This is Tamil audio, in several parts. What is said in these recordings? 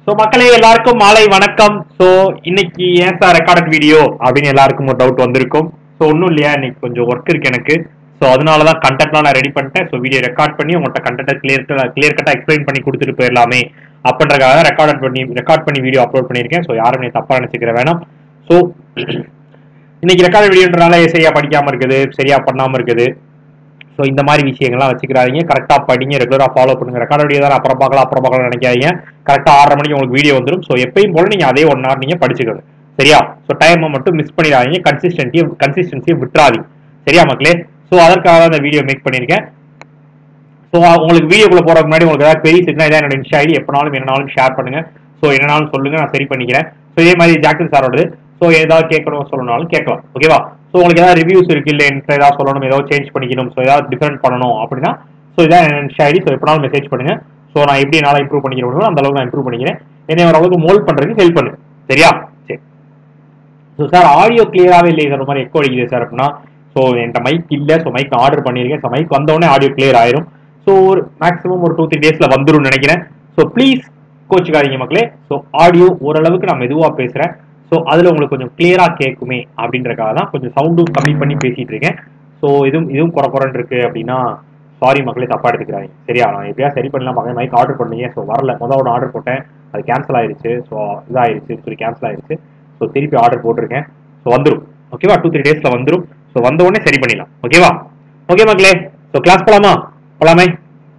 ஸோ மக்களே எல்லாருக்கும் மாலை வணக்கம் ஸோ இன்னைக்கு ஏன் சார் ரெக்கார்டட் வீடியோ அப்படின்னு எல்லாருக்கும் ஒரு டவுட் வந்திருக்கும் ஸோ ஒன்றும் இல்லையா இன்னைக்கு கொஞ்சம் ஒர்க் இருக்கு எனக்கு ஸோ அதனால தான் கண்டென்ட்லாம் நான் ரெடி பண்ணிட்டேன் ஸோ வீடியோ ரெக்கார்ட் பண்ணி உங்கள்கிட்ட கண்டென்ட்டை கிளியர் கிளியர் கட்டாக எக்ஸ்பிளைன் பண்ணி கொடுத்துட்டு போயிடலாமே அப்படின்றக்காக ரெக்கார்ட் பண்ணி ரெக்கார்ட் பண்ணி வீடியோ அப்லோட் பண்ணியிருக்கேன் ஸோ யாரும் நீ தப்பாக நினச்சிக்கிற வேணாம் ஸோ இன்னைக்கு ரெக்கார்ட் வீடியோன்றனால சரியா படிக்காம இருக்குது சரியா பண்ணாம இருக்குது ஸோ இந்த மாதிரி விஷயங்கள்லாம் வச்சுக்கிறாதீங்க கரெக்டாக படிங்க ரெகுலராக ஃபாலோ பண்ணுங்க ரெக்கார்ட் வீடியோ தான் அப்புறம் பார்க்கலாம் அப்புறம் பார்க்கலாம் நினைக்காதீங்க கரெக்டாக ஆறரை மணிக்கு உங்களுக்கு வீடியோ வந்துடும் ஸோ எப்பயும் போல நீங்கள் அதே ஒன் ஹவர் நீங்கள் படிச்சுக்கணும் சரியா ஸோ டைமை மட்டும் மிஸ் பண்ணிடாதீங்க கன்சிஸ்டன்சியை கன்சிஸ்டன்சியை விட்டுறாதீங்க சரியா மக்களே ஸோ அதற்காக தான் இந்த வீடியோ மேக் பண்ணியிருக்கேன் ஸோ உங்களுக்கு வீடியோக்குள்ள போறதுக்கு முன்னாடி உங்களுக்கு ஏதாவது பெரிய இருக்குன்னா இதான் என்னோட இன்ஸ்டா ஐடி எப்பனாலும் என்னனாலும் ஷேர் பண்ணுங்க ஸோ என்னனாலும் சொல்லுங்க நான் சரி பண்ணிக்கிறேன் ஸோ இதே மாதிரி ஜாக்சன் சாரோடது ஸோ ஏதாவது கேட்கணும் சொல்லணும்னாலும் கேட்கலாம் ஓகேவா ஸோ உங்களுக்கு ஏதாவது ரிவ்யூஸ் இருக்கு இல்லை எனக்கு ஏதாவது சொல்லணும் ஏதாவது சேஞ்ச் பண்ணிக்கணும் ஸோ ஏதாவது டிஃபரெண்ட் பண்ணணும் அப்படின்னா ஸோ இதான் என்னோட இன்ஸ்டா ஐடி ஸோ எப்பனாலும் மெசேஜ் பண்ணுங்க ஸோ நான் எப்படி என்னால் இம்ப்ரூவ் பண்ணிக்க முடியுமோ அந்த அளவுக்கு நான் இம்ப்ரூவ் பண்ணிக்கிறேன் என்னை ஓரளவுக்கு மோல்ட் பண்றதுக்கு ஹெல்ப் பண்ணுங்க சரியா சரி ஸோ சார் ஆடியோ கிளியராகவே இல்லை சார் மாதிரி எக்கோ அடிக்குது சார் அப்படின்னா ஸோ என்கிட்ட மைக் இல்லை ஸோ மைக் ஆர்டர் பண்ணியிருக்கேன் ஸோ மைக் வந்தோடனே ஆடியோ கிளியர் ஆயிரும் ஸோ ஒரு மேக்ஸிமம் ஒரு டூ த்ரீ டேஸில் வந்துரும்னு நினைக்கிறேன் ஸோ ப்ளீஸ் கோச்சுக்காதீங்க மக்களே ஸோ ஆடியோ ஓரளவுக்கு நான் மெதுவாக பேசுகிறேன் ஸோ அதில் உங்களுக்கு கொஞ்சம் கிளியராக கேட்குமே அப்படின்றக்காக தான் கொஞ்சம் சவுண்டும் கம்மி பண்ணி பேசிகிட்டு இருக்கேன் ஸோ இதுவும் இதுவும் குறை குறைன்னு இருக்கு அப்படின்னா சாரி மக்களே தப்பாக எடுத்துக்கிறாங்க சரியா நான் எப்படியா சரி பண்ணலாம் மக்களே மைக் ஆர்டர் பண்ணீங்க ஸோ வரல மொதல் ஒன்று ஆர்டர் போட்டேன் அது கேன்சல் ஆயிருச்சு ஸோ இதாயிருச்சு சொல்லி கேன்சல் ஆயிருச்சு ஸோ திருப்பி ஆர்டர் போட்டிருக்கேன் ஸோ வந்துடும் ஓகேவா டூ த்ரீ டேஸில் வந்துடும் ஸோ வந்த உடனே சரி பண்ணிடலாம் ஓகேவா ஓகே மக்களே ஸோ கிளாஸ் போலாமா போலாமே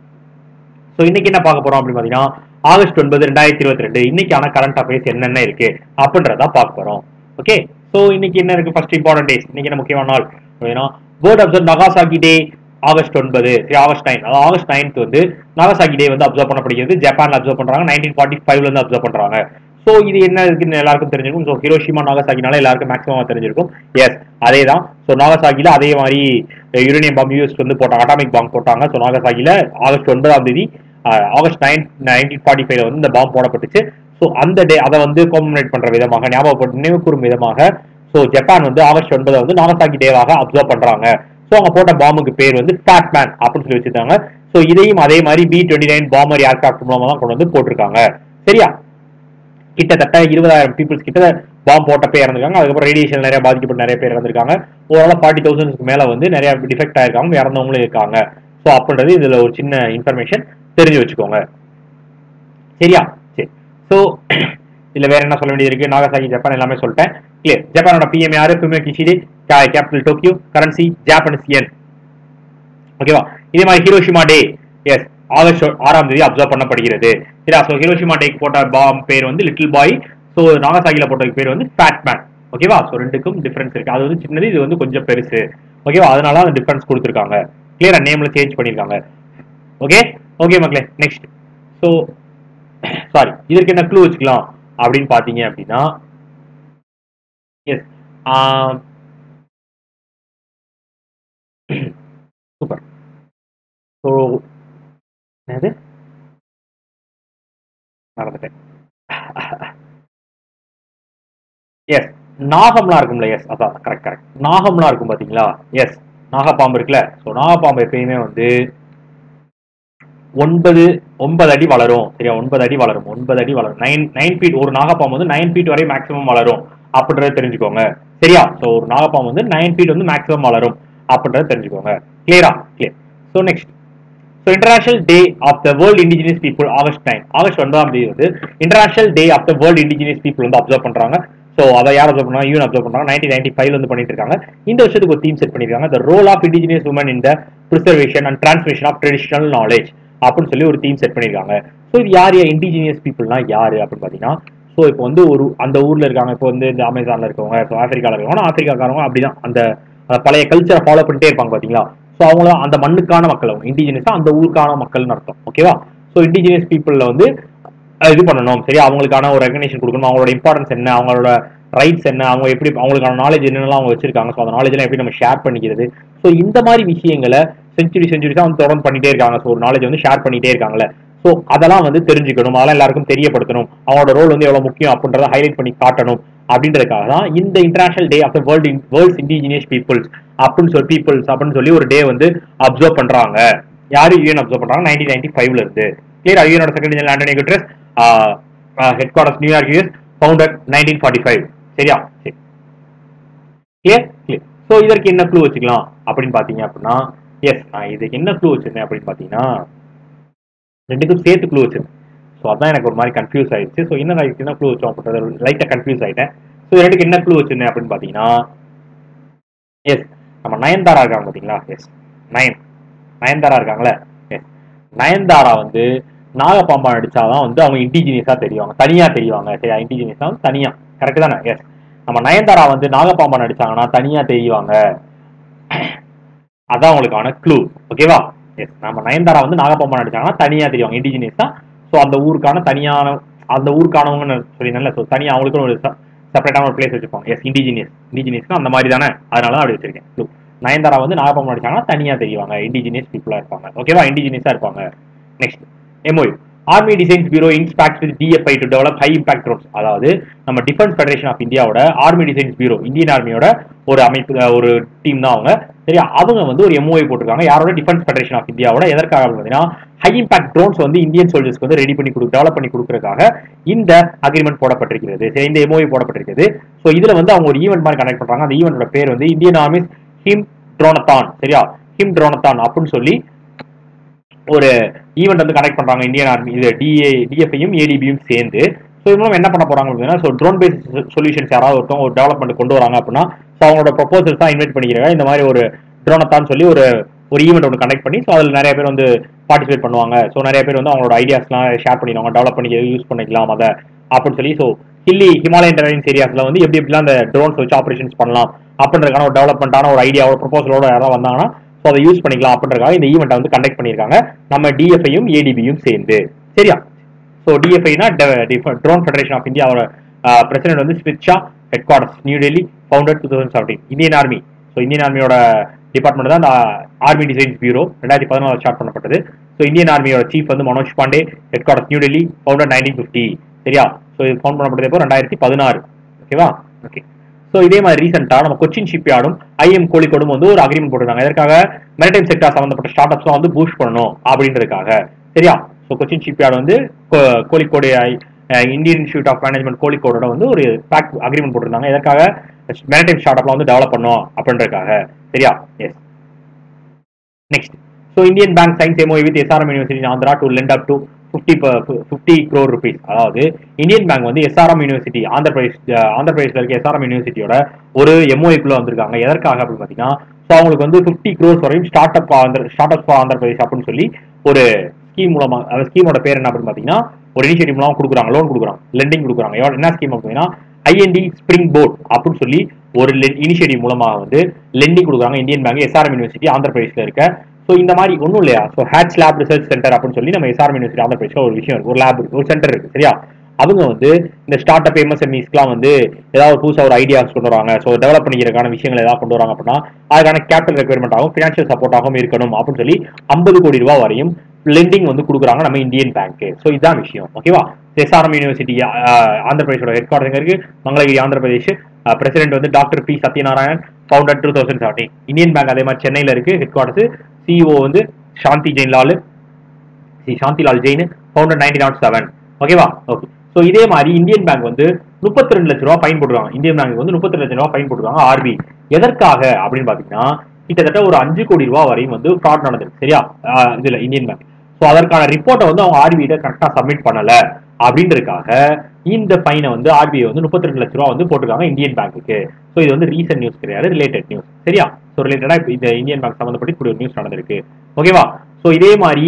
ஸோ இன்னைக்கு என்ன பார்க்க போறோம் அப்படின்னு பார்த்தீங்கன்னா ஆகஸ்ட் ஒன்பது ரெண்டாயிரத்தி இருபத்தி ரெண்டு இன்னைக்கான கரண்ட் அஃபேர்ஸ் என்னென்ன இருக்கு அப்படின்றத பார்க்க போறோம் ஓகே ஸோ இன்னைக்கு என்ன இருக்கு ஃபர்ஸ்ட் இம்பார்ட்டன்ட் டேஸ் இன்னைக்கு என்ன முக்கியமான நாள் அப்படின்னா world observe Nagasaki day August ஒன்பது சரி ஆகஸ்ட் நைன் அதாவது ஆகஸ்ட் நைன்த் வந்து நாகசாகி டே வந்து அப்சர்வ் பண்ணப்படுகிறது ஜப்பான்ல அப்சர்வ் பண்றாங்க நைன்டீன் ஃபார்ட்டி ஃபைவ்ல இருந்து அப்சர்வ் பண்றாங்க ஸோ இது என்ன இருக்குன்னு எல்லாருக்கும் தெரிஞ்சிருக்கும் ஸோ ஹிரோஷிமா நாகசாகினால எல்லாருக்கும் மேக்ஸிமம் தெரிஞ்சிருக்கும் எஸ் அதே தான் ஸோ நாகசாகில அதே மாதிரி யுரேனியம் பாம் யூஎஸ் வந்து போட்டாங்க அட்டாமிக் பாம் போட்டாங்க ஸோ நாகசாகில ஆகஸ்ட் ஒன்பதாம் தேதி ஆகஸ்ட் நைன் நைன்டீன் ஃபார்ட்டி ஃபைவ்ல வந்து இந்த பாம் போடப்பட்டுச்சு ஸோ அந்த டே அதை வந்து கோமரேட் பண்ற விதமாக ஞாபகப்பட்டு நினைவு கூறும் விதமாக ஸோ ஜப்பான் வந்து ஆகஸ்ட் ஒன்பதை வந்து நாகசாகி டேவாக அப்சர்வ் பண்றாங்க ஸோ அவங்க போட்ட பாம்புக்கு பேர் வந்து ஃபேட் மேன் அப்படின்னு சொல்லி வச்சிருக்காங்க ஸோ இதையும் அதே மாதிரி B twenty nine bomber aircraft மூலமா தான் கொண்டு வந்து போட்டிருக்காங்க சரியா கிட்டத்தட்ட இருபதாயிரம் பீப்புள்ஸ் கிட்ட பாம்பு போட்ட பேர் இறந்துருக்காங்க அதுக்கப்புறம் ரேடியேஷன் நிறைய பாதிக்கப்பட்ட நிறைய பேர் இறந்துருக்காங்க ஓரளவு ஃபார்ட்டி தௌசண்ட்ஸ்க்கு மேல வந்து நிறைய டிஃபெக்ட் ஆயிருக்காங்க இறந்தவங்களும் இருக்காங்க ஸோ அப்படின்றது இதுல ஒரு சின்ன இன்ஃபர்மேஷன் தெரிஞ்சு வச்சுக்கோங்க சரியா சரி ஸோ இதுல வேற என்ன சொல்ல வேண்டியது இருக்கு நாகசாகி ஜப்பான் எல்லாமே சொல்லிட்டேன் கிளியர் ஜப்பானோட பிஎம் யாரு Fumio Kishida capital Tokyo currency Japanese yen ஓகேவா இதே மாதிரி ஹிரோஷிமா டே எஸ் ஆகஸ்ட் ஆறாம் தேதி அப்சர்வ் பண்ணப்படுகிறது சரியா ஸோ ஹிரோஷிமா டேக்கு போட்ட பாம் பேர் வந்து லிட்டில் பாய் ஸோ நாகசாகில போட்ட பேர் வந்து ஃபேட் மேன் ஓகேவா ஸோ ரெண்டுக்கும் டிஃபரன்ஸ் இருக்கு அது வந்து சின்னது இது வந்து கொஞ்சம் பெருசு ஓகேவா அதனால அந்த டிஃபரன்ஸ் கொடுத்துருக்காங்க கிளியரா நேம்ல சேஞ்ச் பண்ணிருக்காங்க ஓகே ஓகே மக்களே நெக்ஸ்ட் ஸோ சாரி இதற்கு என்ன க்ளூ வச்சுக்கலாம் அப்படின்னு பார்த்தீங்க அப்படின்னா எஸ் சூப்பர் ஸோ என்னது நடந்துட்டேன் எஸ் நாகம்லாம் இருக்கும்ல எஸ் அதான் கரெக்ட் கரெக்ட் நாகம்லாம் இருக்கும் பாத்தீங்களா எஸ் நாகப்பாம்பு இருக்குல்ல ஸோ நாகப்பாம்பு எப்பயுமே வந்து ஒன்பது ஒன்பது அடி வளரும் சரியா ஒன்பது அடி வளரும் ஒன்பது அடி வளரும் நைன் நைன் ஃபீட் ஒரு நாகப்பாம்பு வந்து நைன் ஃபீட் வரை மேக்ஸிமம் வளரும் அப்படின்றத தெரிஞ்சுக்கோங்க சரியா ஸோ ஒரு நாகப்பாம்பு வந்து நைன் ஃபீட் வந்து மேக்ஸிமம் வளரும் அப்படின்றத தெரிஞ்சுக்கோங்க கிளியரா clear so next so international day of the world indigenous people August nine August ஒன்பதாம் தேதி வந்து international day of the world indigenous people வந்து அப்சர்வ் பண்றாங்க ஸோ அதை யார் அப்சர்வ் பண்ணாங்க யூன் அப்சர்வ் பண்றாங்க நைன்டீன் நைன்டி ஃபைவ்ல வந்து பண்ணிட்டு இருக்காங்க இந்த வருஷத்துக்கு ஒரு தீம் செட் பண்ணிருக்காங்க the role of indigenous women in the preservation and transmission of traditional knowledge அப்படின்னு சொல்லி ஒரு தீம் செட் பண்ணிருக்காங்க ஸோ இது யார் இண்டிஜினியஸ் பீப்புள்னா யாரு அப்படின்னு பார்த்தீங்கன்னா ஸோ இப்போ வந்து ஒரு அந்த ஊர்ல இருக்காங்க இப்போ வந்து இந்த அமேசான்ல இருக்கவங்க ஸோ ஆப்பிரிக்கால இருக்கவங்க ஆப்பிரிக்காக்காரவங்க அப்படிதான் அந்த அந்த பழைய கல்ச்சரை ஃபாலோ பண்ணிட்டே இருப்பாங்க பாத்தீங்களா ஸோ அவங்க அந்த மண்ணுக்கான மக்கள் அவங்க இண்டிஜினியஸா அந்த ஊருக்கான மக்கள்னு அர்த்தம் ஓகேவா ஸோ இண்டிஜினியஸ் பீப்புள்ல வந்து அஹ், இது பண்ணணும் சரி அவங்களுக்கான ஒரு ரெகனேஷன் கொடுக்கணும் அவங்களோட இம்பார்ட்டன்ஸ் என்ன அவங்களோட ரைட்ஸ் என்ன அவங்க எப்படி அவங்களுக்கான நாலேஜ் என்னென்னலாம் அவங்க வச்சிருக்காங்க ஸோ அந்த நாலேஜ் எல்லாம் எப்படி நம்ம ஷேர் பண்ணிக்கிறது ஸோ இந்த மாதிரி விஷயங்களை செஞ்சுரி செஞ்சுரிஸா வந்து தொடர்ந்து பண்ணிட்டே இருக்காங்க ஸோ ஒரு நாலேஜ் வந்து ஷேர் பண்ணிட்டே இருக்காங்கல்ல ஸோ அதெல்லாம் வந்து தெரிஞ்சுக்கணும் அதெல்லாம் எல்லாருக்கும் தெரியப்படுத்தணும் அவங்களோட ரோல் வந்து எவ்வளவு முக்கியம் அப்படின்றத ஹைலைட் பண்ணி காட்டணும் அப்படின்றதுக்காக தான் இந்த international day of the world world's indigenous peoples அப்படின்னு சொல்லி பீப்புள்ஸ் அப்படின்னு சொல்லி ஒரு டே வந்து அப்சர்வ் பண்றாங்க யாரு யூஎன் அப்சர்வ் பண்றாங்க நைன்டீன் நைன்டி ஃபைவ்ல இருந்து கிளியர் யூஎனோட secretary general Antonio Guterres headquarters New York US founded nineteen forty five சரியா சரி கிளியர் கிளியர் ஸோ இதற்கு என்ன க்ளூ வச்சுக்கலாம் அப்படின்னு பார்த்தீங்க அப்படின்னா எஸ் நான் இதுக்கு என்ன க்ளூ வச்சிருந்தேன் அப்படின்னு பார்த்தீங்கன்னா ரெண்டுக்கும் சேர்த்து க்ளூ வச்சிருந்தேன் ஸோ அதான் எனக்கு ஒரு மாதிரி கன்ஃபியூஸ் ஆயிடுச்சு ஸோ என்ன நான் என்ன க்ளூ வச்சோம் அப்படின்றது லைட்டாக கன்ஃபியூஸ் ஆயிட்டேன் ஸோ ரெண்டுக்கு என்ன க்ளூ வச்சிருந்தேன் அப்படின்னு பார்த்தீங்கன்னா எஸ் நம்ம நயன்தாரா இருக்காங்க பார்த்தீங்களா எஸ் நயன் நயன்தாரா இருக்காங்களே எஸ் நயன்தாரா வந்து நாகப்பாம்பா நடிச்சாதான் வந்து அவங்க இண்டிஜினியஸா தெரியுவாங்க தனியா தெரியுவாங்க சரியா இண்டிஜினியஸா தனியா கரெக்ட் தானே எஸ் நம்ம நயன்தாரா வந்து நாகப்பாம்பா நடிச்சாங்கன்னா தனியா தெரியுவாங்க அதான் உங்களுக்கான க்ளூ ஓகேவா எஸ் நம்ம நயன்தாரா வந்து நாகப்பாம்பா நடிச்சாங்கன்னா தனியா தெரியுவாங்க இண்டிஜினியஸ் தான் ஸோ அந்த ஊருக்கான தனியான அந்த ஊருக்கானவங்கன்னு சொல்லியிருந்தேன்ல ஸோ தனியாக அவங்களுக்கும் ஒரு செப்பரேட்டான ஒரு பிளேஸ் வச்சிருப்பாங்க எஸ் இண்டிஜினியஸ் இண்டிஜினியஸ்னா அந்த மாதிரி தானே அதனால தான் அப்படி வச்சிருக்கேன் க்ளூ நயன்தாரா வந்து நாகப்பாம்பா நடிச்சாங்கன்னா தனியா தெரியுவாங்க இண்டிஜினியஸ் பீப்புளா இருப்பாங்க ஓகேவா இண்டிஜினியஸா இருப்பாங்க next MOU army designs bureau inks pact with DFI to develop high impact roads அதாவது நம்ம டிஃபென்ஸ் ஃபெடரேஷன் ஆஃப் இந்தியாவோட ஆர்மி டிசைன்ஸ் பியூரோ இந்தியன் ஆர்மியோட ஒரு அமைப்பு அஹ் ஒரு டீம் தான் அவங்க சரியா அவங்க வந்து ஒரு எம்ஓஐ போட்டிருக்காங்க யாரோட டிஃபென்ஸ் ஃபெடரேஷன் ஆஃப் இந்தியாவோட எதற்காக அப்படின்னு பார்த்தீங்கன்னா ஹை இம்பாக்ட் ட்ரோன்ஸ் வந்து இந்தியன் சோல்ஜர்ஸ்க்கு வந்து ரெடி பண்ணி கொடு டெவலப் பண்ணி கொடுக்கறதுக்காக இந்த அக்ரிமெண்ட் போடப்பட்டிருக்கிறது சரி இந்த எம்ஓஐ போடப்பட்டிருக்கிறது ஸோ இதுல வந்து அவங்க ஒரு ஈவெண்ட் மாதிரி கனெக்ட் பண்றாங்க அந்த ஈவெண்டோட பேர் வந்து இந்தியன் ஆர்மிஸ் ஹிம் ட்ரோனத்தான் சரியா ஹிம் ட்ரோனத்தான் அப்படின்னு சொல்லி ஒரு ஈவெண்ட் வந்து கனெக்ட் பண்றாங்க இந்தியன் ஆர்மி இது டிஏ டிஎஃப்ஐயும் ஏடிபியும் சேர்ந்து ஸோ இது மூலம் என்ன பண்ண போறாங்க அப்படின்னா ஸோ ட்ரோன் பேஸ் சொல்யூஷன்ஸ் யாராவது ஒருத்தவங்க ஒரு டெவலப்மெண்ட் கொண்டு வராங்க அப்படின்னா ஸோ அவங்களோட ப்ரொபோசல்ஸ் தான் இன்வைட் பண்ணிக்கிறாங்க இந்த மாதிரி ஒரு ட்ரோனத்தான் சொல்லி ஒரு ஒரு ஈவெண்ட் ஒன்று கனெக்ட் பண்ணி ஸோ அதில் நிறைய பேர் வந்து பார்ட்டிசிபேட் பண்ணுவாங்க ஸோ நிறைய பேர் வந்து அவங்களோட ஐடியாஸ்லாம் ஷேர் பண்ணிடுவாங்க டெவலப் பண்ணி யூஸ் பண்ணிக்கலாம் அதை அப்படின்னு சொல்லி ஸோ ஹில்லி ஹிமாலயன் டெரன்ஸ் ஏரியாஸ்ல வந்து எப்படி எப்படிலாம் அந்த ட்ரோன்ஸ் வச்சு ஆப்ரேஷன்ஸ் பண்ணலாம் அப்படின்றதுக்கான ஒரு டெவலப்மெண்ட்டான ஒரு ஐடியாவோட ப்ரொபோசலோட யாராவது வந்தாங்கன்னா ஸோ அதை யூஸ் பண்ணிக்கலாம் அப்படின்றதுக்காக இந்த ஈவெண்ட்டை வந்து கண்டக்ட் பண்ணியிருக்காங்க நம்ம டிஎஃப்ஐயும் ஏடிபியும் சேர்ந்து சரியா ஸோ டிஎஃப்ஐனா ட்ரோன் ஃபெடரேஷன் ஆஃப் இந்தியாவோட பிரசிடென்ட் வந்து Smit Shah headquarters New Delhi founded two thousand seventeen Indian army so Indian ஆர்மியோட டிபார்ட்மெண்ட் தான் இந்த ஆர்மி டிசைன்ஸ் பியூரோ ரெண்டாயிரத்தி பதினாலு ஸ்டார்ட் பண்ணப்பட்டது ஸோ இந்தியன் ஆர்மியோட சீஃப் வந்து Manoj Pande headquarters New Delhi founder nineteen fifty சரியா ஸோ இது ஃபவுண்ட் பண்ணப்பட்டது இப்போ ரெண்டாயிரத்தி பதினாறு ஓகேவா ஓகே ஸோ இதே மாதிரி ரீசெண்டாக நம்ம கொச்சின் ஷிப்யார்டும் ஐஎம் கோழிக்கோடும் வந்து ஒரு அக்ரிமெண்ட் போட்டிருக்காங்க எதற்காக மெரிடைம் செக்டார் சம்பந்தப்பட்ட ஸ்டார்ட் அப்ஸ்லாம் வந்து பூஸ்ட் பண்ணணும் அப்படின்றதுக்காக சரியா ஸோ கொச்சின் ஷிப்யார்டு வந்து கோ- கோழிக்கோடு ஐ- அஹ் இந்தியன் இன்ஸ்டியூட் ஆஃப் மேனேஜ்மெண்ட் கோழிக்கோடோட வந்து ஒரு பேக் அக்ரிமெண்ட் போட்டிருந்தாங்க எதற்காக மெரிடைம் ஸ்டார்ட் அப்லாம் வந்து டெவலப் பண்ணணும் அப்படின்றதுக்காக சரியா yes next so Indian bank signs MO with SRM university Andhra to lend up to fifty fifty crore rupees அதாவது இந்தியன் பேங்க் வந்து எஸ்ஆர்எம் யூனிவர்சிட்டி ஆந்திர பிரதேஷ் அஹ் ஆந்திர பிரதேஷ்ல இருக்க எஸ்ஆர்எம் யூனிவர்சிட்டியோட ஒரு எம்ஓஐக்குள்ள வந்திருக்காங்க எதற்காக அப்படின்னு பார்த்தீங்கன்னா ஸோ அவங்களுக்கு வந்து ஃபிஃப்டி க்ரோர்ஸ் வரையும் start up Andhra start up for Andhra Pradesh அப்படின்னு சொல்லி ஒரு ஸ்கீம் மூலமா அந்த ஸ்கீமோட பேர் என்ன அப்படின்னு பார்த்தீங்கன்னா ஒரு இனிஷியேட்டிவ் மூலமா கொடுக்குறாங்க லோன் கொடுக்குறாங்க லெண்டிங் கொடுக்குறாங்க எவ்வளவு- என்ன ஸ்கீம் அப்படின்னா ஐஎன்டி ஸ்ப்ரிங் போர்ட் அப்படின்னு சொல்லி ஒரு இனிஷியேட்டிவ் மூலமா வந்து லெண்டிங் கொடுக்குறாங்க Indian bank SRM university Andhra பிரதேஷ்ல இருக்க ஸோ இந்த மாதிரி ஒன்றும் இல்லையா so hatch lab research centre அப்படின்னு சொல்லி நம்ம எஸ்ஆர்எம் யூனிவர்சிட்டி ஆந்திர பிரதேஷ்ல ஒரு விஷயம் இருக்கு ஒரு லேப் இருக்கு ஒரு சென்டர் இருக்கு சரியா அவங்க வந்து இந்த ஸ்டார்ட் அப் எம்எஸ்எம்இஸ்க்குலாம் வந்து ஏதாவது புதுசாக ஒரு ஐடியாஸ் கொண்டு வராங்க ஸோ டெவலப் பண்ணிக்கிறதுக்கான விஷயங்கள் ஏதாவது கொண்டு வராங்க அப்படின்னா அதுக்கான கேபிட்டல் ரெக்யர்மெண்ட் ஆகும் ஃபினான்ஷியல் சப்போர்ட்டாகவும் இருக்கணும் அப்படின்னு சொல்லி ஐம்பது கோடி ரூபாய் வரையும் லெண்டிங் வந்து கொடுக்குறாங்க நம்ம இந்தியன் பேங்க் ஸோ இதுதான் விஷயம் ஓகேவா எஸ்ஆர்எம் யூனிவர்சிட்டி ஆந்திர பிரதேஷோட ஹெட் குவார்டர் இருக்கு மங்களகிரி ஆந்திர பிரதேஷ் பிரசிடென்ட் வந்து doctor P Satyanarayan founder two thousand seventeen Indian bank அதே மாதிரி சென்னையில் இருக்கு ஹெட் குவார்டர்ஸ் சிஇஓ வந்து Shanti Jain Lal Shri Shantilal Jain founder nineteen nought seven ஓகேவா ஓகே ஸோ இதே மாதிரி இந்தியன் பேங்க் வந்து முப்பத்தி ரெண்டு லட்ச ரூபா ஃபைன் போட்டுருவாங்க இந்தியன் பேங்க் வந்து முப்பத்தி லட்ச ரூபா ஃபைன் போட்டுருவாங்க ஆர்பி எதற்காக அப்படின்னு பார்த்தீங்கன்னா கிட்டத்தட்ட ஒரு அஞ்சு கோடி ரூபா வரையும் வந்து ஃப்ராட் நடந்திருக்கு சரியா ஆஹ் இதுல இந்தியன் பேங்க் ஸோ அதற்கான ரிப்போர்ட்டை வந்து அவங்க ஆர்பிஐ கரெக்டாக சப்மிட் பண்ணல அப்படின்றதுக்காக இந்த ஃபைனை வந்து ஆர்பிஐ வந்து முப்பத்தி ரெண்டு லட்ச ரூபா வந்து போட்டிருக்காங்க இந்தியன் பேங்க்குக்கு ஸோ இது வந்து ரீசன்ட் நியூஸ் கிடையாது ரிலேட்டட் நியூஸ் சரியா ஸோ ரிலேட்டடாக இப்போ இந்த இந்தியன் பேங்க் சம்மந்தப்பட்டு இப்படி ஒரு நியூஸ் நடந்திருக்கு ஓகேவா ஸோ இதே மாதிரி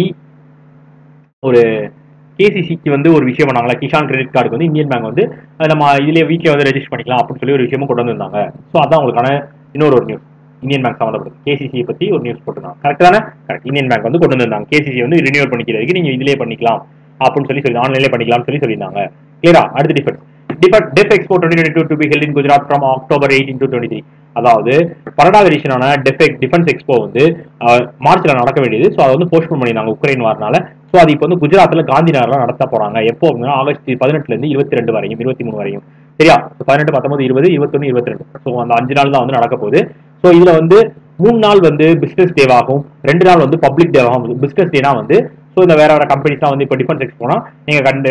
ஒரு கேசிசிக்கு வந்து ஒரு விஷயம் பண்ணாங்களா கிஷான் கிரெடிட் கார்டுக்கு வந்து இந்தியன் பேங்க் வந்து அஹ் நம்ம இதுலேயே வீட்டில் வந்து ரெஜிஸ்டர் பண்ணிக்கலாம் அப்படின்னு சொல்லி ஒரு விஷயமும் கொண்டு வந்திருந்தாங்க ஸோ அதான் உங்களுக்கான இன்னொரு ஒரு நியூஸ் இந்தியன் பேங்க் சம்மந்தப்பட்டது கேசிசியை பற்றி ஒரு நியூஸ் போட்டிருந்தாங்க கரெக்ட் தானே கரெக்ட் இந்தியன் பேங்க் வந்து கொண்டு வந்திருந்தாங்க கேசிசி வந்து ரினியூவல் பண்ணிக்கிறதுக்கு நீங்கள் இதிலே பண்ணிக்கலாம் அப்படின்னு சொல்லி சொல்லி ஆன்லைன்லேயே பண்ணிக்கலாம்னு சொல்லி சொல்லியிருந்தாங்க கிளியரா அடுத்த defence defence def expo twenty two to be held in Gujarat from October eighteen to twenty three அதாவது பன்னெண்டாவது எடிஷனான டெஃபெக் டிஃபென்ஸ் எக்ஸ்போ வந்து அஹ், மார்ச்ல நடக்க வேண்டியது ஸோ அதை வந்து போஸ்ட்போன் பண்ணியிருந்தாங்க உக்ரைன் வாரனால ஸோ அது இப்போ வந்து குஜராத்தில் காந்தி நகர்ல நடத்த போறாங்க எப்போ அப்படின்னா ஆகஸ்ட் பதினெட்டுல இருந்து இருபத்தி ரெண்டு வரையும் இருபத்தி மூணு வரையும் சரியா பதினெட்டு பத்தொன்பது இருபது இருபத்தொன்னு இருபத்தி ரெண்டு ஸோ அந்த அஞ்சு நாள் தான் வந்து நடக்க போகுது ஸோ இதுல வந்து மூணு நாள் வந்து பிசினஸ் டேவாகும் ரெண்டு நாள் வந்து பப்ளிக் டேவாகும் பிசினஸ் டேனா வந்து ஸோ இந்த வேற வேற கம்பெனிஸ்லாம் வந்து இப்போ டிஃபென்ஸ் எக்ஸ்போனா நீங்க கண்டு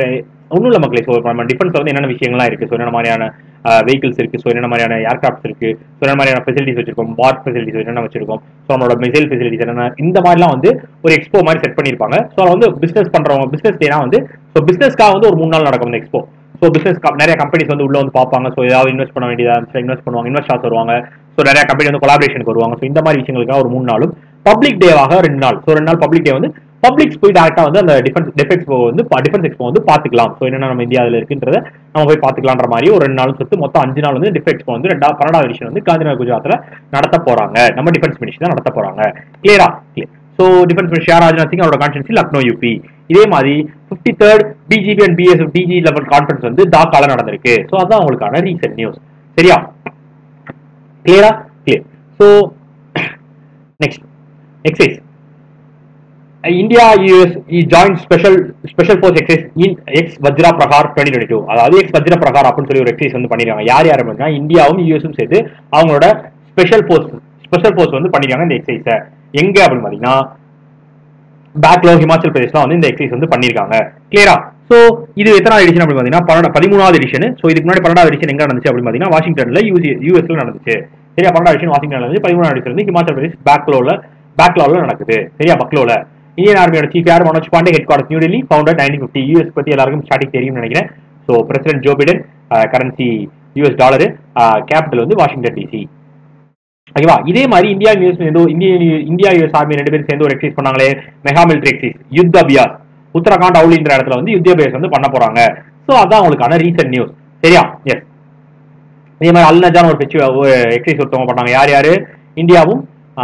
ஒன்றும் இல்லை மக்களே ஸோ நம்ம டிஃபென்ஸ் வந்து என்னென்ன விஷயங்கள்லாம் இருக்கு ஸோ என்னென்ன மாதிரியான வெஹிக்கிள்ஸ் இருக்கு ஸோ என்னென்ன மாதிரியான ஏர்கிராஃப்ட்ஸ் இருக்கு ஸோ என்ன மாதிரியான ஃபெசிலிட்டிஸ் வச்சிருக்கோம் வார் ஃபெசிலிட்டிஸ் என்னென்ன வச்சிருக்கோம் ஸோ நம்மளோட மிசைல் ஃபெசிலிட்டிஸ் என்னென்ன இந்த மாதிரிலாம் வந்து ஒரு எக்ஸ்போ மாதிரி செட் பண்ணியிருப்பாங்க ஸோ அதில் வந்து பிசினஸ் பண்றவங்க பிசினஸ் டேனா வந்து ஸோ பிசினஸ்க்காக வந்து ஒரு மூணு நாள் நடக்கும் இந்த எக்ஸ்போ ஸோ பிசினஸ் நிறைய கம்பெனிஸ் வந்து உள்ள வந்து பார்ப்பாங்க ஸோ ஏதாவது இன்வெஸ்ட் பண்ண வேண்டியதா இன்வெஸ்ட் பண்ணுவாங்க இன்வெஸ்டர்ஸ் வருவாங்க ஸோ நிறைய கம்பெனி வந்து கொலாபரேஷனுக்கு வருவாங்க ஸோ இந்த மாதிரி விஷயங்களுக்காக ஒரு மூணு நாளும் பப்ளிக் டேவாக ரெண்டு நாள் ஸோ ரெண்டு நாள் பப்ளிக் டே வந்து பப்ளிக்ஸ் போய் டேரக்டா வந்து அந்த டிஃபென்ஸ் டெஃப் எக்ஸ்போ வந்து டிஃபென்ஸ் எக்ஸ்போ வந்து பார்த்துக்கலாம் ஸோ என்னென்ன நம்ம இந்தியாவில் இருக்குன்றத நம்ம போய் பார்த்துக்கலான்ற மாதிரி ஒரு ரெண்டு நாள் சுத்து மொத்தம் அஞ்சு நாள் வந்து டிஃப் எக்ஸ்போ வந்து ரெண்டா பன்னெண்டாவது விஷயம் வந்து காந்திநகர் குஜராத்தில் நடத்த போறாங்க நம்ம டிஃபென்ஸ் மினிஸ்டர் தான் நடத்த போறாங்க கிளியரா கிளியர் ஸோ டிஃபென்ஸ் மினிஸ்டர் ஷியா ராஜ்நாத் சிங் அவரோட கான்ஃபரன்ஸ் லக்னோ யூபி இதே மாதிரி fifty third BGB and BS DG level conference வந்து டாக்கால நடந்திருக்கு ஸோ அதான் உங்களுக்கான ரீசெண்ட் நியூஸ் சரியா கிளியரா clear so next exercise India US joint special special force exercise in ex Vajra Prahar twenty twenty two அதாவது எக்ஸ் வஜ்ரா பிரகார் அப்படின்னு சொல்லி ஒரு எக்ஸைஸ் வந்து பண்ணிருக்காங்க யார் யார் அப்படின்னா இந்தியாவும் யூஎஸும் சேர்த்து அவங்களோட ஸ்பெஷல் ஃபோர்ஸ் ஸ்பெஷல் ஃபோர்ஸ் வந்து பண்ணிருக்காங்க இந்த எக்ஸைஸை எங்க அப்படின்னு பாத்தீங்கன்னா பேக்லோ ஹிமாச்சல் பிரதேஷ்லாம் வந்து இந்த எக்ஸைஸ் வந்து பண்ணிருக்காங்க கிளியரா சோ இது எத்தனாவது எடிஷன் அப்படின்னு பாத்தீங்கன்னா பன்னெண்டு பதிமூணாவது எடிஷன் சோ இதுக்கு முன்னாடி பன்னெண்டாவது எடிஷன் எங்க நடந்துச்சு அப்படின்னு பாத்தீங்கன்னா வாஷிங்டன்ல யூஎஸ்ல நடந்துச்சு சரியா பன்னெண்டாவது எடிஷன் வாஷிங்டன்ல நடந்துச்சு பதிமூணாவது எடிஷன் வந்து ஹிமாச்சல் பிரதேஷ் பேக்லோல பேக்லாவில் நடக்குது சரியா பக்லோல இந்தியன் ஆர்மியோட சீஃப் யார் Manoj Pande headquarter New Delhi founder nineteen fifty US பத்தி எல்லாருக்கும் ஸ்டார்டிங் தெரியும்னு நினைக்கிறேன் so president Joe Biden currency US dollar capital வந்து வாஷிங்டன் டிசி ஓகேவா இதே மாதிரி இந்தியா யூஎஸ் சேர்ந்து இந்திய இந்தியா யூஎஸ் ஆர்மி ரெண்டு பேரும் சேர்ந்து ஒரு எக்ஸைஸ் பண்ணாங்களே mega military exercise Yudh Abhyas Uttarakhand அவுலின்ற இடத்துல வந்து யுத்த அபியாஸ் வந்து பண்ண போறாங்க ஸோ அதான் உங்களுக்கான ரீசன்ட் நியூஸ் சரியா எஸ் இதே மாதிரி அல்நஜான் ஒரு ஃபெஸ்டிவல் ஒரு எக்ஸைஸ் ஒருத்தவங்க பண்ணாங்க யார் யாரு இந்தியாவும்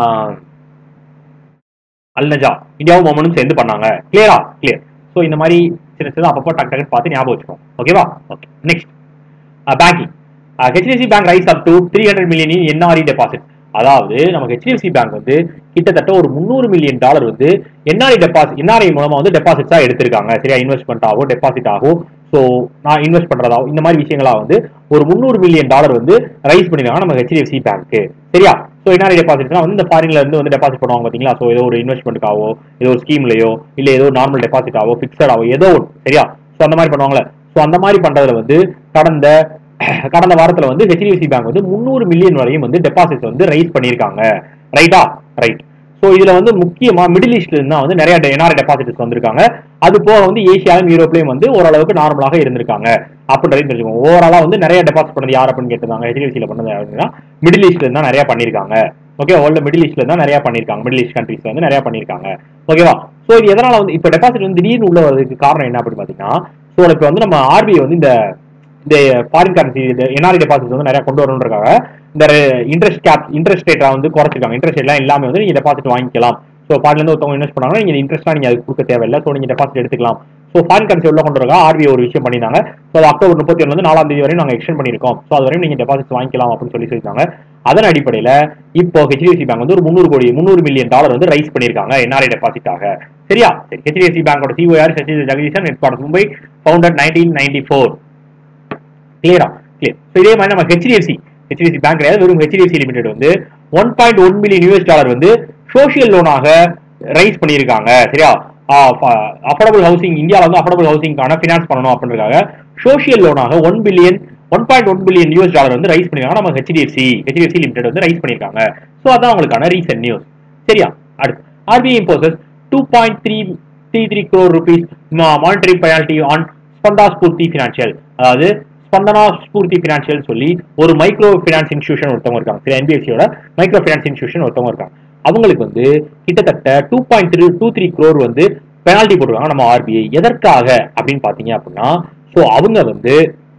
அல்நஜா இந்தியாவும் ஒமனும் சேர்ந்து பண்ணாங்க கிளியரா கிளியர் ஸோ இந்த மாதிரி சின்ன சின்ன அப்பப்போ டக் டக்குன்னு பார்த்து ஞாபகம் வச்சுக்கோம் ஓகேவா okay next banking HDFC bank raise up to three hundred million in NRE deposit அதாவது நமக்கு ஹெச்டிஎஃப்சி பேங்க் வந்து கிட்டத்தட்ட ஒரு முந்நூறு மில்லியன் டாலர் வந்து என்ஆர்ஐ டெபாசிட் என்ஆர்ஐ மூலமா வந்து டெபாசிட்ஸா எடுத்திருக்காங்க சரியா இன்வெஸ்ட்மெண்ட் ஆகும் டெபாசிட் ஆகும் ஸோ நான் இன்வெஸ்ட் பண்றதாகும் இந்த மாதிரி விஷயங்களா வந்து ஒரு முந்நூறு மில்லியன் டாலர் வந்து ரைஸ் பண்ணிருக்காங்க நம்ம ஹெச்டிஎஃப்சி பேங்க் சரியா ஸோ என்ஆர்ஐ டெபாசிட்னா வந்து இந்த ஃபாரின்ல இருந்து வந்து டெபாசிட் பண்ணுவாங்க பாத்தீங்களா ஸோ ஏதோ ஒரு இன்வெஸ்ட்மெண்ட்டுக்காவோ ஏதோ ஒரு ஸ்கீம்லயோ இல்ல ஏதோ நார்மல் டெபாசிட் ஆவோ ஃபிக்ஸட் ஆவோ ஏதோ ஒன்று சரியா ஸோ அந்த மாதிரி பண்ணுவாங்களே ஸோ அந்த மாதிரி பண்றதுல வந்து கடந்த கடந்த வாரத்துல வந்து ஹெச்டிஎஃப்சி பேங்க் வந்து முந்நூறு மில்லியன் வரையும் வந்து டெபாசிட்ஸ் வந்து ரைஸ் பண்ணியிருக்காங்க ரைட்டா ரைட் ஸோ இதுல வந்து முக்கியமா மிடில் ஈஸ்ட்ல இருந்தா வந்து நிறைய என்ஆர்ஐ டெபாசிட்ஸ் வந்திருக்காங்க அது போக வந்து ஏசியாவும் யூரோப்லயும் வந்து ஓரளவுக்கு நார்மலாக இருந்திருக்காங்க அப்படின்றதையும் தெரிஞ்சுக்கோங்க ஓவராலா வந்து நிறைய டெபாசிட் பண்ணது யார் அப்படின்னு கேட்டிருந்தாங்க ஹெச்டிஎஃப்சியில் பண்ணது அப்படின்னா மிடில் ஈஸ்ட்ல இருந்தா நிறைய பண்ணிருக்காங்க ஓகே வேர்ல்டு மிடில் ஈஸ்ட்ல தான் நிறைய பண்ணிருக்காங்க மிடில் ஈஸ்ட் கண்ட்ரீஸ்ல வந்து நிறைய பண்ணிருக்காங்க ஓகேவா ஸோ இது எதனால வந்து இப்போ டெபாசிட் வந்து திடீர்னு உள்ள வரதுக்கு காரணம் என்ன அப்படின்னு பாத்தீங்கன்னா ஸோ இப்போ வந்து நம்ம ஆர்பிஐ வந்து இந்த இந்த ஃபாரின் கரன்சி என்ஆர்ஐ டெபாசிட் வந்து நிறைய கொண்டு வரணுன்றக்காக இந்த இன்ட்ரெஸ்ட் கேப் இன்ட்ரெஸ்ட் ரேட்டா வந்து குறைச்சிருக்காங்க இன்ட்ரெஸ்ட் எல்லாம் இல்லாம வந்து நீங்க டெபாசிட் வாங்கிக்கலாம் ஸோ ஃபாரின்ல இருந்து ஒருத்தவங்க இன்வெஸ்ட் பண்ணாங்கன்னா நீங்க இன்ட்ரெஸ்ட்லாம் நீங்க அதுக்கு கொடுக்க தேவையில்லை ஸோ நீங்க டெபாசிட் எடுத்துக்கலாம் ஸோ ஃபாரின் கரன்சி உள்ள கொண்டு வரா ஆர்பிஐ ஒரு விஷயம் பண்ணியிருந்தாங்க ஸோ அது அக்டோபர் முப்பத்தி ஒன்று வந்து நாலாம் தேதி வரையும் நாங்கள் எக்ஸ்டெண்ட் பண்ணியிருக்கோம் ஸோ அது வரையும் நீங்க டெபாசிட் வாங்கிக்கலாம் அப்படின்னு சொல்லி சொல்லியிருக்காங்க அதன் அடிப்படையில இப்போ ஹெச்டிஎஃப்சி பேங்க் வந்து ஒரு முந்நூறு கோடி முந்நூறு மில்லியன் டாலர் வந்து ரைஸ் பண்ணியிருக்காங்க என்ஆர்ஐ டெபாசிட்டாக சரியா சரி ஹெச்டிஎஃப்சி பேங்கோட CEO Sashi Jagdishan headquarter Mumbai founded nineteen ninety four கிளியரா கிளியர் ஸோ இதே மாதிரி நம்ம ஹெச்டிஎஃப்சி ஹெச்டிஎஃப்சி பேங்க் கிடையாது வெறும் ஹெச்டிஎஃப்சி லிமிடெட் வந்து one point one million US dollar வந்து சோஷியல் லோனாக ரைஸ் பண்ணியிருக்காங்க சரியா அஃபோர்டபுள் ஹவுசிங் இந்தியாவில் வந்து அஃபோர்டபுள் ஹவுசிங்கான ஃபினான்ஸ் பண்ணணும் அப்படின்றதுக்காக சோஷியல் லோனாக one billion one point one billion US dollar வந்து ரைஸ் பண்ணிருக்காங்க நம்ம ஹெச்டிஎஃப்சி ஹெச்டிஎஃப்சி லிமிடெட் வந்து ரைஸ் பண்ணியிருக்காங்க ஸோ அதான் உங்களுக்கான ரீசன்ட் நியூஸ் சரியா அடுத்து RBI imposes two point three three three crore rupees monetary penalty on Spandana Sphoorty financial அதாவது ஸ்பந்தனா ஸ்பூர்த்தி ஃபினான்ஷியல் சொல்லி ஒரு மைக்ரோ ஃபினான்ஸ் இன்ஸ்டியூஷன் ஒருத்தவங்க இருக்காங்க சரி என்பிஎஸ்சியோட மைக்ரோ ஃபினான்ஸ் இன்ஸ்டியூஷன் ஒருத்தவங்க இருக்காங்க அவங்களுக்கு வந்து கிட்டத்தட்ட two point three two three crore வந்து பெனால்டி போட்டுருக்காங்க நம்ம ஆர்பிஐ எதற்காக அப்படின்னு பாத்தீங்க அப்படின்னா ஸோ அவங்க வந்து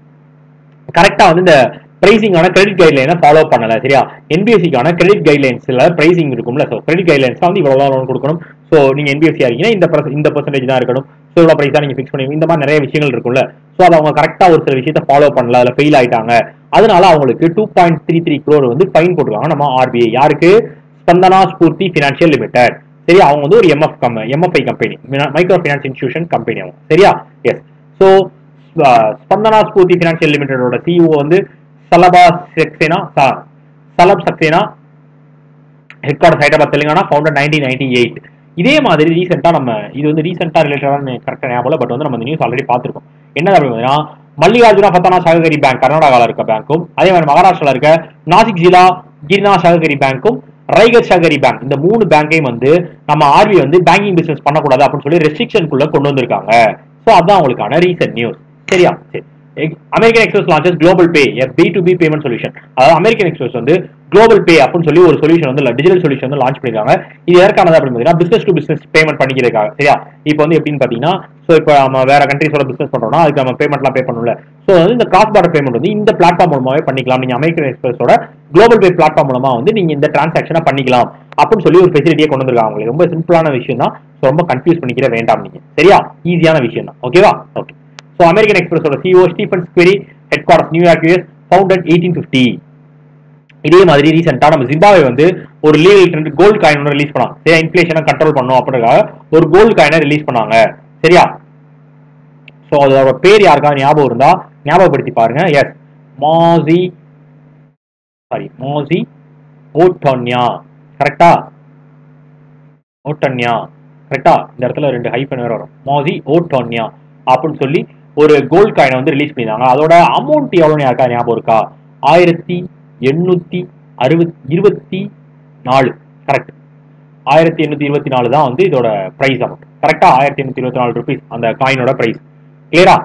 கரெக்டா வந்து இந்த பிரைசிங்கான கிரெடிட் கைட்லைனை ஃபாலோ பண்ணல சரியா என்பிஎஸ்சிக்கான கிரெடிட் கைட்லைன்ஸ்ல பிரைசிங் இருக்கும்ல ஸோ கிரெடிட் கைட்லைன்ஸ் வந்து இவ்வளவு லோன் கொடுக்கணும் ஸோ நீங்க என்பிஎஸ்சி இருக்கீங்கன்னா இந்த percent- இந்த பர்சன்டேஜ் தான் இருக்கணும் ஸோ இவ்வளவு பிரைஸ் தான் நீங்க ஃபிக்ஸ் பண்ணி இந்த மாதிரி நிறைய விஷயங்கள் இருக்கும்ல ஸோ அதை அவங்க கரெக்டா ஒரு சில விஷயத்த ஃபாலோ பண்ணல அதுல ஃபெயில் ஆயிட்டாங்க அதனால அவங்களுக்கு two point three three crore வந்து ஃபைன் போட்டுருக்காங்க நம்ம ஆர்பிஐ யாருக்கு ஸ்பந்தனா ஸ்பூர்த்தி ஃபினான்ஷியல் லிமிடெட் சரியா அவங்க வந்து ஒரு MF cum MFI company micro finance institution company அவங்க சரியா yes so Spandana Sphoorty financial லிமிடெடோட சிஇஓ வந்து சலபா சக்சேனா ச- Shalabh Saxena headquarters Hyderabad Telangana founder nineteen ninety eight இதே மாதிரி ரீசெண்டா நம்ம இது வந்து ரீசெண்டா ரிலேட்டடான கரெக்டாக ஞாபகம் பட் வந்து நம்ம இந்த நியூஸ் ஆல்ரெடி பார்த்திருக்கோம் என்ன அப்படின்னு பார்த்தீங்கன்னா மல்லிகார்ஜுனா பத்தானா சககரி பேங்க் கர்நாடகாவில் இருக்க பேங்க்கும் அதே மாதிரி மகாராஷ்டிரால இருக்க நாசிக் ஜிலா கிர்னா சககரி பேங்க்கும் ரைகர் சகரி பேங்க் இந்த மூணு பேங்கையும் வந்து நம்ம ஆர்பி வந்து பேங்கிங் பிசினஸ் பண்ணக்கூடாது அப்படின்னு சொல்லி ரெஸ்ட்ரிக்ஷனுக்குள்ள கொண்டு வந்திருக்காங்க ஸோ அதான் உங்களுக்கான ரீசன்ட் நியூஸ் சரியா சரி American Express launches global pay B to B payment solution அதாவது அமெரிக்கன் எக்ஸ்பிரஸ் வந்து குளோபல் பே அப்படின்னு சொல்லி ஒரு சொல்யூஷன் வந்து டிஜிட்டல் சொல்யூஷன் வந்து லான்ச் பண்ணிருக்காங்க இது எதற்கானது அப்படின்னு பார்த்தீங்கன்னா பிசினஸ் டு பிசினஸ் பேமெண்ட் பண்ணிக்கிறதுக்காக சரியா இப்போ வந்து எப்படின்னு பார்த்தீங்கன்னா ஸோ இப்போ நம்ம வேற கண்ட்ரீஸோட பிசினஸ் பண்றோம்னா அதுக்கு நம்ம பேமெண்ட்லாம் பே பண்ணல ஸோ வந்து இந்த கிராஸ் பார்டர் பேமெண்ட் வந்து இந்த பிளாட்ஃபார்ம் மூலமாவே பண்ணிக்கலாம் நீங்க அமெரிக்கன் எக்ஸ்பிரஸோட குளோபல் பே பிளாட்ஃபார்ம் மூலமா வந்து நீங்க இந்த டிரான்சாக்ஷனை பண்ணிக்கலாம் அப்படின்னு சொல்லி ஒரு ஃபெசிலிட்டியை கொண்டு வந்திருக்காங்க உங்களுக்கு ரொம்ப சிம்பிளான விஷயம் தான் ஸோ ரொம்ப கன்ஃபியூஸ் பண்ணிக்கிற வேண்டாம் நீங்க சரியா ஈஸியான விஷயம் தான் ஓகேவா ஓகே ஸோ அமெரிக்கன் எக்ஸ்பிரஸோட CEO Stephen Squeri headquarters New York US founded eighteen fifty இதே மாதிரி ரீசெண்டா நம்ம ஜிம்பாவே வந்து ஒரு லீகல் ட்ரெண்ட் கோல்டு காயின் ஒன்று ரிலீஸ் பண்ணாங்க சரியா இன்ஃபிளேஷனை கண்ட்ரோல் பண்ணும் அப்படின்றதுக்காக ஒரு கோல்டு காயினை ரிலீஸ் பண்ணாங்க சரியா ஸோ அதோட பேர் யாருக்காவது ஞாபகம் இருந்தா ஞாபகப்படுத்தி பாருங்க எஸ் மாசி சாரி மோசி ஓட்டோன்யா கரெக்டா ஓட்டன்யா கரெக்டா இந்த இடத்துல ரெண்டு ஹைப்பன் வேற வரும் மோசி ஓட்டோன்யா அப்படின்னு சொல்லி ஒரு கோல்ட் காயினை வந்து ரிலீஸ் பண்ணியிருந்தாங்க அதோட அமௌண்ட் எவ்வளோன்னு யாருக்கா ஞாபகம் இருக்கா ஆயிரத்தி எண்ணூத்தி அறுபத் இருபத்தி நாலு கரெக்ட் ஆயிரத்தி எண்ணூத்தி இருபத்தி நாலு தான் வந்து இதோட பிரைஸ் அமௌண்ட் கரெக்டா ஆயிரத்தி எண்ணூத்தி இருபத்தி நாலு ருபீஸ் அந்த காயினோட பிரைஸ் கிளியரா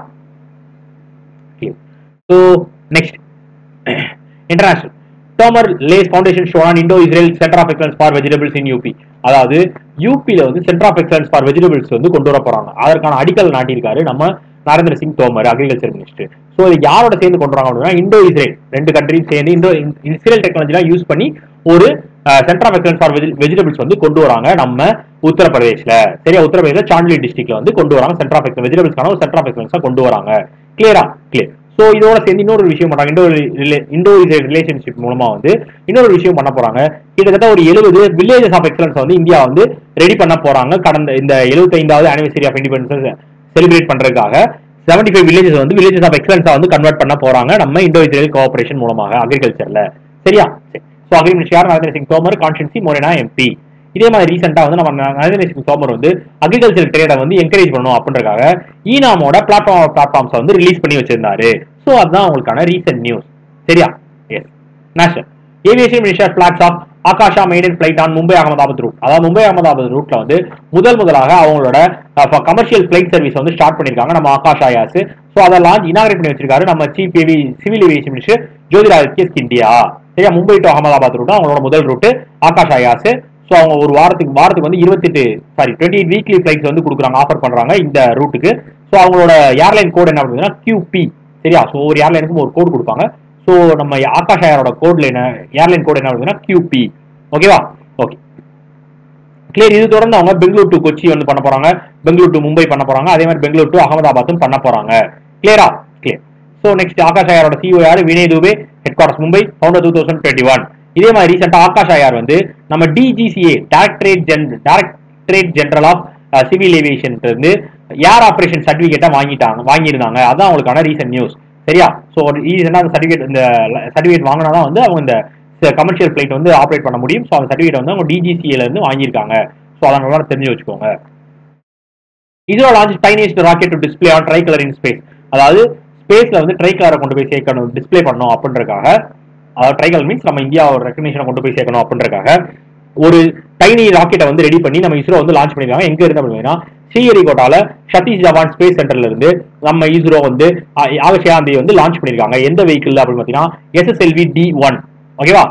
so next international Tomar lays foundation show on Indo Israel centre of excellence for vegetables in UP அதாவது யூபியில வந்து centre of excellence for vegetables வந்து கொண்டு வர போறாங்க அதற்கான அடிக்கல் நாட்டியிருக்காரு நம்ம Narendra Singh Tomar agriculture minister so இது யாரோட சேர்ந்து கொண்டு வராங்க அப்படின்னா இண்டோ இஸ்ரேல் ரெண்டு கண்ட்ரியும் சேர்ந்து இண்டோ இஸ்ரேல் டெக்னாலஜிலாம் யூஸ் பண்ணி ஒரு centre of excellence for vegetables வந்து கொண்டு வராங்க நம்ம உத்தரப்பிரதேஷ்ல சரியா உத்தரப்பிரதேச சாண்ட்லி டிஸ்ட்ரிக்ட்ல வந்து கொண்டு வராங்க சென்டர் ஆஃப் எக்ஸல் வெஜிடபிள்ஸ்க்கான ஒரு சென்டர் ஆஃப் எக்ஸலன்ஸா கொண்டு வராங்க கிளியரா கிளியர் ஸோ இதோட சேர்ந்து இன்னொரு விஷயம் பண்றாங்க இண்டோ இண்டோ இஸ்ரேல் ரிலேஷன்ஷிப் மூலமா வந்து இன்னொரு விஷயம் பண்ண போறாங்க கிட்டத்தட்ட ஒரு எழுபது வில்லேஜஸ் ஆஃப் எக்ஸலன்ஸ் வந்து இந்தியா வந்து ரெடி பண்ண போறாங்க கடந்த இந்த எழுபத்தைந்தாவது ஆனிவர்சரி ஆஃப் இண்டிபெண்டன்ஸ் செலிப்ரேட் பண்றதுக்காக செவன்டி ஃபைவ் வில்லேஜஸ் வந்து வில்லேஜஸ் ஆஃப் எக்ஸலன்ஸா வந்து கன்வெர்ட் பண்ண போறாங்க நம்ம இண்டோ இஸ்ரேல் கோஆபரேஷன் மூலமாக அக்ரிகல்ச்சர்ல சரியா ஸோ அக்ரிமெண்ட் யார் நரேந்திர சிங் தோமர் கான்ஸ்டன்சி மோரனா எம்பி இதே மாதிரி ரீசெண்டா வந்து நம்ம நரேந்திர சிங் தோமர் வந்து அக்ரிகல்ச்சர் ட்ரேடை வந்து என்கரேஜ் பண்ணணும் அப்படின்றக்காக ஈனாமோட பிளாட்ஃபார்ம் பிளாட்ஃபார்ம்ஸை வந்து ரிலீஸ் பண்ணி வச்சிருந்தாரு ஸோ அதுதான் உங்களுக்கான ரீசெண்ட் நியூஸ் சரியா yes national aviation minister flags off Akasa maiden flight on Mumbai Ahmedabad route அதாவது மும்பை அகமதாபாத் ரூட்ல வந்து முதல் முதலாக அவங்களோட கமர்ஷியல் ஃபிளைட் சர்வீஸ் வந்து ஸ்டார்ட் பண்ணிருக்காங்க நம்ம ஆகாஷ் ஆயாஸ் ஸோ அதை லான்ச் இனாகிரேட் பண்ணி வச்சிருக்காரு நம்ம சீஃப் ஏவி civil aviation minister Jyotiraditya Scindia சரியா மும்பை டு அகமதாபாத் ரூட் அவங்களோட முதல் ரூட் ஆகாஷ் ஆயாஸ் ஸோ அவங்க ஒரு வாரத்துக்கு வாரத்துக்கு வந்து இருபத்தெட்டு sorry twenty eight weekly flights வந்து கொடுக்குறாங்க ஆஃபர் பண்றாங்க இந்த ரூட்டுக்கு ஸோ அவங்களோட ஏர்லைன் கோட் என்ன அப்படின்னா கியூபி சரியா ஸோ ஒவ்வொரு ஏர்லைனுக்கும் ஒரு கோட் கொடுப்பாங்க ஸோ நம்ம ஆகாஷ் ஏரோட கோட்ல என்ன ஏர்லைன் கோட் என்ன அப்படின்னா கியூபி ஓகேவா ஓகே கிளியர் இது தொடர்ந்து அவங்க பெங்களூர் டு கொச்சி வந்து பண்ண போறாங்க பெங்களூர் டு மும்பை பண்ண போறாங்க அதே மாதிரி பெங்களூர் டு அகமதாபாத்தும் பண்ண போறாங்க கிளியரா கிளியர் ஸோ நெக்ஸ்ட் ஆகாஷ் ஐயாரோட சிஓ யார் Vinay Dubey headquarters Mumbai founder two thousand twenty one இதே மாதிரி ரீசெண்டா ஆகாஷ் ஐயார் வந்து நம்ம DGCA directorate gen directorate general of civil aviation இருந்து ஏர் ஆபரேஷன் சர்டிபிகேட்டை வாங்கிட்டாங்க வாங்கியிருந்தாங்க அதான் அவங்களுக்கான ரீசன்ட் நியூஸ் சரியா ஸோ ரீசெண்டாக அந்த சர்டிஃபிகேட் இந்த சர்டிஃபிகேட் வாங்கினா தான் வந்து அவங்க இந்த கமர்ஷியல் ஃபிளைட் வந்து ஆப்ரேட் பண்ண முடியும் ஸோ அந்த சர்டிஃபிகேட் வந்து அவங்க டிஜிசிஏல இருந்து வாங்கியிருக்காங்க ஸோ அதை நல்லா தெரிஞ்சு வச்சுக்கோங்க இஸ்ரோ லான்ச் டைனேஜ் rocket to display on tricolour in space அதாவது ஸ்பேஸ்ல வந்து ட்ரை கலரை கொண்டு போய் சேர்க்கணும் டிஸ்பிளே பண்ணணும் அப்படின்றக்காக அதாவது ட்ரை கலர் மீன்ஸ் நம்ம இந்தியாவோட ரெக்கக்னிஷனை கொண்டு போய் சேர்க்கணும் அப்படின்றக்காக ஒரு டைனி ராக்கெட்டை வந்து ரெடி பண்ணி நம்ம இஸ்ரோ வந்து லான்ச் பண்ணிருக்காங்க எங்க இருந்து அப்படின்னா ஸ்ரீஹரிகோட்டால சதீஷ் தவான் ஸ்பேஸ் சென்டர்ல இருந்து நம்ம இஸ்ரோ வந்து ஆகஸ்ட் வந்து லான்ச் பண்ணிருக்காங்க எந்த வெஹிக்கிள் அப்படின்னு பாத்தீங்கன்னா எஸ்எஸ்எல்வி டி ஒன் ஓகேவா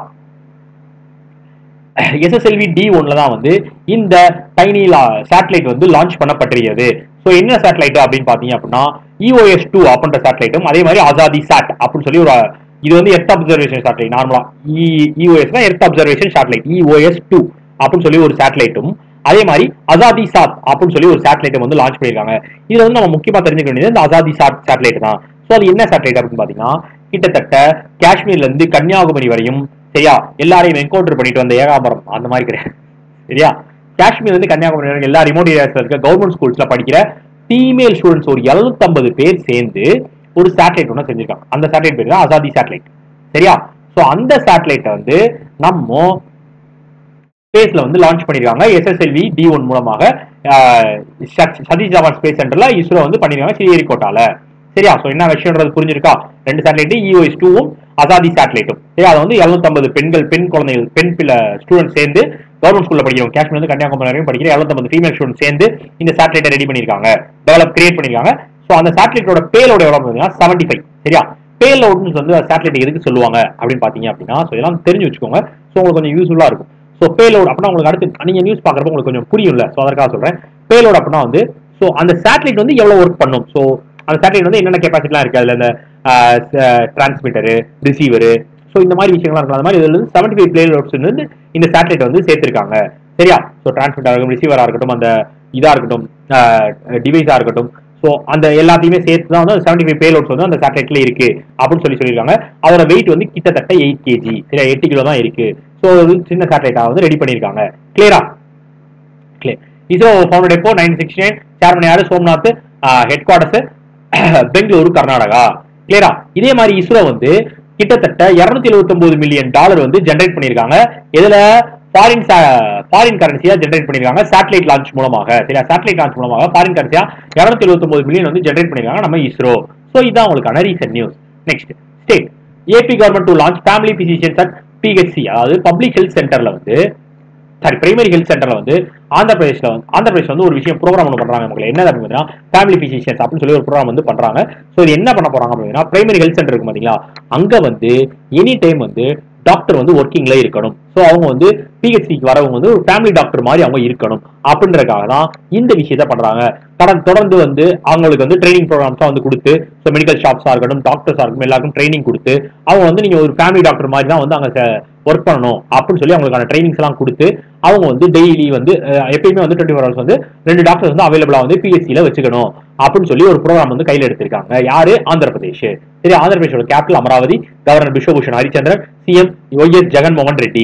எஸ்எஸ்எல்வி டி ஒன்ல தான் வந்து இந்த டைனி சேட்டலைட் வந்து லான்ச் பண்ணப்பட்டிருக்கிறது ஸோ என்ன சேட்டலைட் அப்படின்னு பாத்தீங்க அப்படின்னா இஓஎஸ் டூ அப்படின்ற சேட்டலைட்டும் அதே மாதிரி ஆசாதி சாட் அப்படின்னு சொல்லி ஒரு இது வந்து எர்த் அப்சர்வேஷன் சேட்டலைட் நார்மலா இஓஎஸ்னா earth observation satellite EOS two அப்படின்னு சொல்லி ஒரு சேட்டலைட்டும் அதே மாதிரி அசாதி சாத் அப்படின்னு சொல்லி ஒரு சேட்டலைட்டை வந்து லான்ச் பண்ணிருக்காங்க இதுல வந்து நம்ம முக்கியமா தெரிஞ்சுக்க வேண்டியது இந்த அசாதி சாட் சேட்டலைட் தான் ஸோ அது என்ன சேட்டலைட் அப்படின்னு பாத்தீங்கன்னா கிட்டத்தட்ட காஷ்மீர்ல இருந்து கன்னியாகுமரி வரையும் சரியா எல்லாரையும் என்கவுண்டர் பண்ணிட்டு வந்த ஏகாபுரம் அந்த மாதிரி கிடையாது சரியா காஷ்மீர் வந்து கன்னியாகுமரி வரைக்கும் எல்லா ரிமோட் ஏரியாஸ்ல இருக்க கவர்மெண்ட் ஸ்கூல்ஸ்ல படிக்கிற ஃபீமேல் ஸ்டூடெண்ட்ஸ் ஒரு எழுநூத்தம்பது பேர் சேர்ந்து ஒரு சேட்டலைட் ஒன்று செஞ்சிருக்காங்க அந்த சேட்டலைட் பேர் தான் அசாதி சேட்டலைட் சரியா ஸோ அந்த சேட்டலைட்டை வந்து நம்ம ஸ்பேஸ்ல வந்து லான்ச் பண்ணிருக்காங்க எஸ்எஸ்எல்வி டி ஒன் மூலமாக சதீஷ் தவான் ஸ்பேஸ் சென்டர்ல இஸ்ரோ வந்து பண்ணிருக்காங்க ஸ்ரீஹரிகோட்டால சரியா சோ என்ன விஷயம்ன்றது புரிஞ்சிருக்கா ரெண்டு சேட்டலைட் இஓஎஸ் டூவும் அசாதி சேட்டலைட்டும் சரி அதை வந்து 750 பெண்கள் பெண் குழந்தைகள் பெண் பிள்ளை ஸ்டூடெண்ட் சேர்ந்து கவர்மெண்ட் ஸ்கூல்ல படிக்கிறோம் காஷ்மீர் வந்து கன்னியாகுமரி வரையும் படிக்கிற 750 ஃபீமேல் ஸ்டூடெண்ட் சேர்ந்து இந்த சேட்டலைட்டை ரெடி பண்ணிருக்காங்க டெவலப் கிரியேட் பண்ணிருக்காங்க சோ அந்த சேட்டலைட்டோட பேலோட எவ்வளவு பார்த்தீங்கன்னா செவன்டி ஃபைவ் சரியா பேலோட்னு வந்து சேட்டலைட் எதுக்கு சொல்லுவாங்க அப்படின்னு பாத்தீங்க அப்படின்னா ஸோ இதெல்லாம் தெரிஞ்சு வச்சுக்கோங்க ஸோ உங்களுக்கு கொஞ்சம் யூஸ்ஃபுல்லா இருக்கும் ஸோ பேலோட் அப்படின்னா உங்களுக்கு அடுத்து நீங்க நியூஸ் பாக்குறப்ப உங்களுக்கு கொஞ்சம் புரியும்ல ஸோ அதற்காக சொல்றேன் பேலோட் அப்படின்னா வந்து ஸோ அந்த சேட்டலைட் வந்து எவ்வளவு ஒர்க் பண்ணும் ஸோ அந்த சேட்டலைட் வந்து என்னென்ன கெப்பாசிட்டிலாம் இருக்கு அதுல இந்த டிரான்ஸ்மிட்டரு ரிசீவரு ஸோ இந்த மாதிரி விஷயங்கள்லாம் இருக்கும் அந்த மாதிரி இதுல இருந்து செவன்டி ஃபைவ் பிளேலோட்ஸ் வந்து இந்த சேட்டலைட் வந்து சேர்த்திருக்காங்க சரியா ஸோ டிரான்ஸ்மிட்டர் இருக்கட்டும் ரிசீவரா இருக்கட்டும் அந்த இதா இருக்கட்டும் டிவைஸா இருக்கட்டும் ஸோ அந்த எல்லாத்தையுமே சேர்த்து தான் வந்து செவன்டி ஃபைவ் பேலோட்ஸ் வந்து அந்த சேட்டலைட்ல இருக்கு அப்படின்னு சொல்லி சொல்லியிருக்காங்க அதோட வெயிட் வந்து கிட்டத்தட்ட எயிட் கேஜி சரியா எட்டு கிலோ தான் இருக்கு ஸோ சின்ன சேட்டலைட்டா வந்து ரெடி பண்ணியிருக்காங்க கிளியரா கிளியர் இஸ்ரோ ஃபவுண்டட் எப்போ நைன் சிக்ஸ்டி நைன் சேர்மன் யாரு சோம்நாத் ஹெட் குவார்டர்ஸ் பெங்களூரு கர்நாடகா கிளியரா இதே மாதிரி இஸ்ரோ வந்து கிட்டத்தட்ட 279 மில்லியன் டாலர் வந்து ஜெனரேட் பண்ணிருக்காங்க இதுல ஃபாரின் ஃபாரின் கரன்சியா ஜெனரேட் பண்ணிருக்காங்க சேட்டலைட் லான்ச் மூலமாக சரியா சேட்டலைட் லான்ச் மூலமாக ஃபாரின் கரன்சியா 279 மில்லியன் வந்து ஜெனரேட் பண்ணிருக்காங்க நம்ம இஸ்ரோ சோ இதான் உங்களுக்கான recent news next state AP government to launch family physicians at PHC அதாவது பப்ளிக் ஹெல்த் சென்டர்ல வந்து சாரி பிரைமரி ஹெல்த் சென்டர்ல வந்து ஆந்திர பிரதேஷ்ல வந்து ஆந்திர பிரதேஷ் வந்து ஒரு விஷயம் ப்ரோக்ராம் ஒன்று பண்றாங்க உங்களுக்கு என்ன அப்படின்னா ஃபேமிலி பிசிஷியன்ஸ் அப்படின்னு சொல்லி ஒரு ப்ரோக்ராம் வந்து பண்றாங்க ஸோ இது என்ன பண்ண போறாங்க அப்படின்னா பிரைமரி ஹெல்த் சென்டர் இருக்கு பாத்தீங்களா அங்க வந்து எனி டைம் வந்து டாக்டர் வந்து ஒர்க்கிங்ல இருக்கணும் ஸோ அவங்க வந்து பிஹெச்சிக்கு வரவங்க வந்து ஒரு ஃபேமிலி டாக்டர் மாதிரி அவங்க இருக்கணும் அப்படின்றதுக்காக தான் இந்த விஷயத்த பண்றாங்க கடன் தொடர்ந்து வந்து அவங்களுக்கு வந்து ட்ரைனிங் ப்ரோக்ராம்ஸா வந்து கொடுத்து ஸோ மெடிக்கல் ஷாப்ஸா இருக்கட்டும் டாக்டர்ஸா இருக்கட்டும் எல்லாருக்கும் ட்ரைனிங் கொடுத்து அவங்க வந்து நீங்க ஒரு ஃபேமிலி டாக்டர் மாதிரி தான் வந்து அங்க ஒர்க் பண்ணணும் அப்படின்னு சொல்லி அவங்களுக்கான ட்ரைனிங்ஸ் எல்லாம் கொடுத்து அவங்க வந்து டெய்லி வந்து அஹ், எப்பயுமே வந்து டுவெண்ட்டி ஃபோர் ஹவர்ஸ் வந்து ரெண்டு டாக்டர்ஸ் வந்து அவைலபிளா வந்து பிஎஸ்சியில வச்சுக்கணும் அப்படின்னு சொல்லி ஒரு ப்ரோக்ராம் வந்து கையில எடுத்திருக்காங்க யாரு ஆந்திர பிரதேஷ் சரி ஆந்திர பிரதேஷோட capital Amaravati governor Biswabhusan Harichandan CM YS Jaganmohan Reddy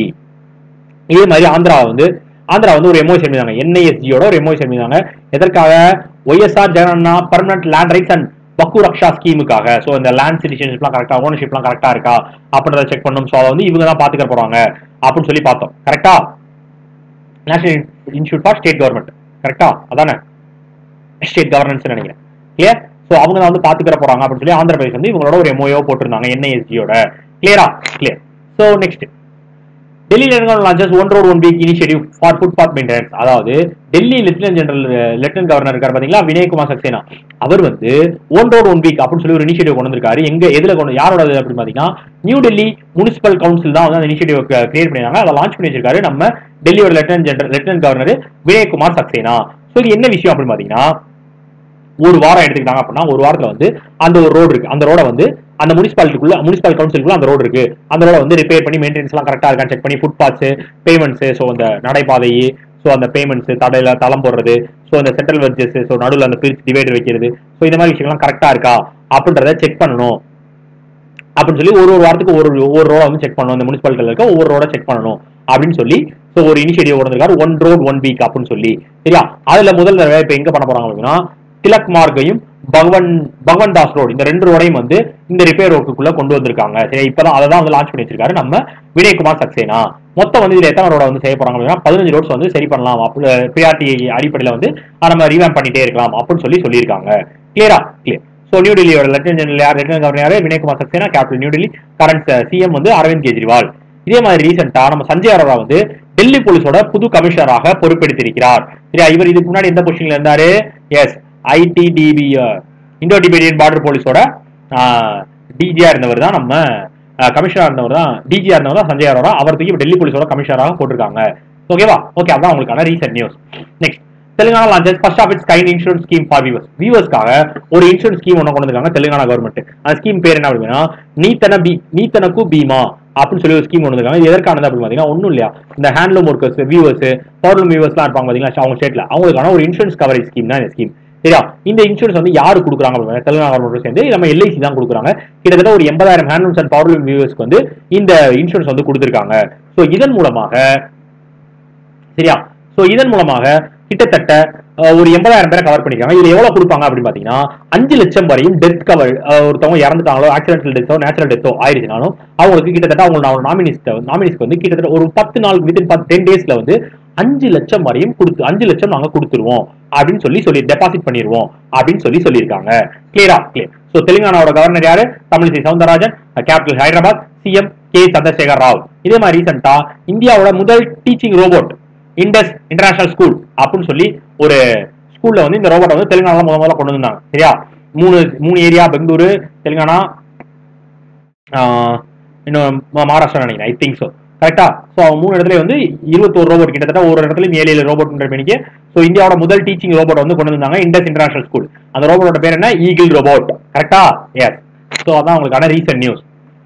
இதே மாதிரி ஆந்திரா வந்து ஆந்திரா வந்து ஒரு எம்ஓஎஸ் எழுதினாங்க என்ஐஎஸ்ஜியோட ஒரு எம்ஓஎஸ் எழுதினாங்க எதற்காக YSR Jaganna permanent land rights and பக்கு ரக்ஷா ஸ்கீமுக்காக ஸோ இந்த லேண்ட் சிட்டிசன்ஷிப்லாம் கரெக்டா ஓனர்ஷிப்லாம் கரெக்டா இருக்கா அப்படின்றத செக் பண்ணணும் ஸோ அதை வந்து இவங்க தான் பாத்துக்க போறாங்க அப்படின்னு சொல்லி பார்த்தோம் கரெக்டா national institute for state government கரெக்டா அதானே ஸ்டேட் கவர்னன்ஸ் நினைக்கிறேன் கிளியர் ஸோ அவங்க தான் வந்து பாத்துக்கிற போறாங்க அப்படின்னு சொல்லி ஆந்திர பிரதேஷ் வந்து இவங்களோட ஒரு எம்ஓயோ போட்டிருந்தாங்க என்ஐஎஸ்ஜியோட கிளியரா clear so next Delhi lieutenant launches one road one week initiative for footpath maintenance அதாவது Delhi lieutenant general lieutenant governor இருக்கார் பாத்தீங்களா வினயகுமார் சக்சேனா அவர் வந்து ஒன் ரோட் ஒன் வீக் அப்படின்னு சொல்லி ஒரு இனிஷியேட்டிவ் கொண்டு வந்திருக்காரு எங்க எதுல கொண்டு யாரோட இது அப்படின்னு பாத்தீங்கன்னா நியூ டெல்லி முனிசிபல் கவுன்சில் தான் வந்து அந்த இனிஷியேட்டிவ் கிரியேட் பண்ணிருக்காங்க அதை லான்ச் பண்ணி வச்சிருக்காரு நம்ம டெல்லியோட lieutenant general lieutenant governor Vinai Kumar Saxena so இது என்ன விஷயம் அப்படின்னு பாத்தீங்கன்னா ஒரு வாரம் எடுத்துக்கிட்டாங்க அப்படின்னா ஒரு வாரத்துல வந்து அந்த ஒரு ரோடு இருக்கு அந்த ரோட வந்து அந்த முனிசிபாலிட்டிக்குள்ள முனிசிபல் கவுன்சிலுக்குள்ள அந்த ரோடு இருக்கு அந்த ரோட வந்து ரிப்பேர் பண்ணி மெயின்டெனன்ஸ் எல்லாம் கரெக்டா இருக்கான்னு செக் பண்ணி ஃபுட்பாத்ஸ் பேமெண்ட்ஸ் ஸோ அந்த நடைபாதை ஸோ அந்த பேமெண்ட்ஸ் தடையில தளம் போடுறது ஸோ அந்த சென்ட்ரல் வெர்ஜஸ் ஸோ நடுவில் அந்த பிரிச்சு டிவைடர் வைக்கிறது ஸோ இந்த மாதிரி விஷயங்கள்லாம் கரெக்டா இருக்கா அப்படின்றத செக் பண்ணணும் அப்படின்னு சொல்லி ஒரு ஒரு வாரத்துக்கு ஒரு ஒவ்வொரு ரோட வந்து செக் பண்ணணும் இந்த முனிசிபாலிட்டியில் இருக்க ஒவ்வொரு ரோட செக் பண்ணணும் அப்படின்னு சொல்லி ஸோ ஒரு இனிஷியேட்டிவ் கொண்டிருக்காரு ஒன் ரோட் ஒன் வீக் அப்படின்னு சொல்லி சரியா அதுல முதல் தடவை இப்போ எங்க பண்ண போறாங்க அப்படின்னா திலக் மார்க்கையும் பகவன் பகவன் தாஸ் ரோடு இந்த ரெண்டு ரோடையும் வந்து இந்த ரிப்பேர் ஒர்க்குள்ள கொண்டு வந்திருக்காங்க சரி இப்பதான் அதை தான் வந்து லான்ச் பண்ணி வச்சிருக்காரு நம்ம வினயகுமார் சக்சேனா மொத்தம் வந்து இதுல எத்தனை ரோட வந்து செய்ய போறாங்க அப்படின்னா பதினஞ்சு ரோட்ஸ் வந்து சரி பண்ணலாம் ப்ரியாரிட்டி அடிப்படையில் வந்து அதை நம்ம ரீவேம் பண்ணிட்டே இருக்கலாம் அப்படின்னு சொல்லி சொல்லியிருக்காங்க கிளியரா கிளியர் ஸோ நியூ டெல்லியோட லெப்டினன்ட் ஜெனரல் யார் லெப்டினன்ட் கவர்னர் யாரு Vinai Kumar Saxena capital new Delhi current CM வந்து அரவிந்த் கெஜ்ரிவால் இதே மாதிரி ரீசெண்டா நம்ம சஞ்சய் அரோரா வந்து டெல்லி போலீஸோட புது கமிஷனராக பொறுப்பெடுத்திருக்கிறார் சரியா இவர் இதுக்கு முன்னாடி எந்த பொசிஷன்ல இருந்தாரு yes ITBP Indo Tibetan border போலீஸோட டிஜியா இருந்தவர் தான் நம்ம கமிஷனர் இருந்தவர் தான் டிஜியா இருந்தவர் தான் சஞ்சய் அரோரா அவர் தூக்கி இப்ப டெல்லி போலீஸோட கமிஷனராக போட்டிருக்காங்க ஓகேவா ஓகே அதான் உங்களுக்கான recent news next Telangana launches first of its kind insurance scheme for weavers வியூவர்ஸ்க்காக ஒரு இன்சூரன்ஸ் ஸ்கீம் ஒன்று கொண்டு வந்திருக்காங்க தெலுங்கானா கவர்மெண்ட் அந்த ஸ்கீம் பேர் என்ன அப்படின்னா நீத்தன பி நீத்தனக்கு பீமா அப்படின்னு சொல்லி ஒரு ஸ்கீம் கொண்டு வந்திருக்காங்க இது எதற்கானது அப்படின்னு பார்த்தீங்கன்னா ஒன்றும் இல்லையா இந்த ஹேண்ட்லூம் ஒர்க்கர்ஸ் வியூவர்ஸ் பவர்லூம் வியூவர்ஸ்லாம் இருப்பாங்க பார்த்தீங்களா அவங்க ஸ்டேட்ல அவங்களுக்கான ஒரு இன்சூரன்ஸ் கவரேஜ் ஸ்கீம் தான் இந்த ஸ்கீம் சரியா இந்த இன்சூரன்ஸ் வந்து யாரு கொடுக்குறாங்க அப்படின்னா தெலுங்கானா கவர்மெண்ட் சேர்ந்து நம்ம எல்ஐசி தான் கொடுக்குறாங்க கிட்டத்தட்ட ஒரு எண்பதாயிரம் ஹேண்ட்லூம்ஸ் அண்ட் பவர்லூம் வியூவர்ஸ்க்கு வந்து இந்த இன்சூரன்ஸ் வந்து கொடுத்துருக்காங்க ஸோ இதன் மூலமாக சரியா சோ இதன் மூலமாக கிட்டத்தட்ட அஹ், ஒரு எண்பதாயிரம் பேரை கவர் பண்ணிருக்காங்க இதுல எவ்வளவு கொடுப்பாங்க அப்படின்னு பாத்தீங்கன்னா அஞ்சு லட்சம் வரையும் டெத் கவர் ஒருத்தவங்க இறந்துட்டாங்களோ ஆக்சிடென்டல் டெத்தோ நேச்சுரல் டெத்தோ ஆயிடுச்சுனாலும் அவங்களுக்கு கிட்டத்தட்ட அவங்க நாமினிஸ்ட் நாமினிஸ்க்கு வந்து கிட்டத்தட்ட ஒரு பத்து நாள் வித்தின் பத்து டென் டேஸ்ல வந்து அஞ்சு லட்சம் வரையும் கொடுத்து அஞ்சு லட்சம் நாங்க கொடுத்துருவோம் அப்படின்னு சொல்லி சொல்லி டெபாசிட் பண்ணிடுவோம் அப்படின்னு சொல்லி சொல்லியிருக்காங்க கிளியரா கிளியர் ஸோ தெலுங்கானாவோட கவர்னர் யாரு Tamilisai Soundararajan capital Hyderabad CM K Chandrasekhar Rao இதே மாதிரி ரீசெண்டா இந்தியாவோட முதல் teaching robot Indus international school அப்படின்னு சொல்லி ஒரு ஸ்கூல்ல வந்து இந்த ரோபோட்டை வந்து தெலுங்கானால முத முதல்ல கொண்டு வந்தாங்க சரியா மூணு மூணு ஏரியா பெங்களூரு தெலுங்கானா ஆஹ், இன்னும் ம- மகாராஷ்டிரா நினைக்கிறேன் ஐ திங்க் ஸோ கரெக்டா ஸோ மூணு இடத்துல வந்து இருபத்தோரு ரோபோட் கிட்டத்தட்ட ஒரு இடத்துல ஏழு ஏழு ரோபோட்ன்ற மணிக்கு ஸோ இந்தியாவோட முதல் டீச்சிங் ரோபோட் வந்து கொண்டு வந்தாங்க இண்டஸ் இன்டர்நேஷனல் ஸ்கூல் அந்த ரோபோட்டோட பேர் என்ன ஈகிள் ரோபோட் கரெக்டா எஸ் ஸோ அதான் உங்களுக்கான recent news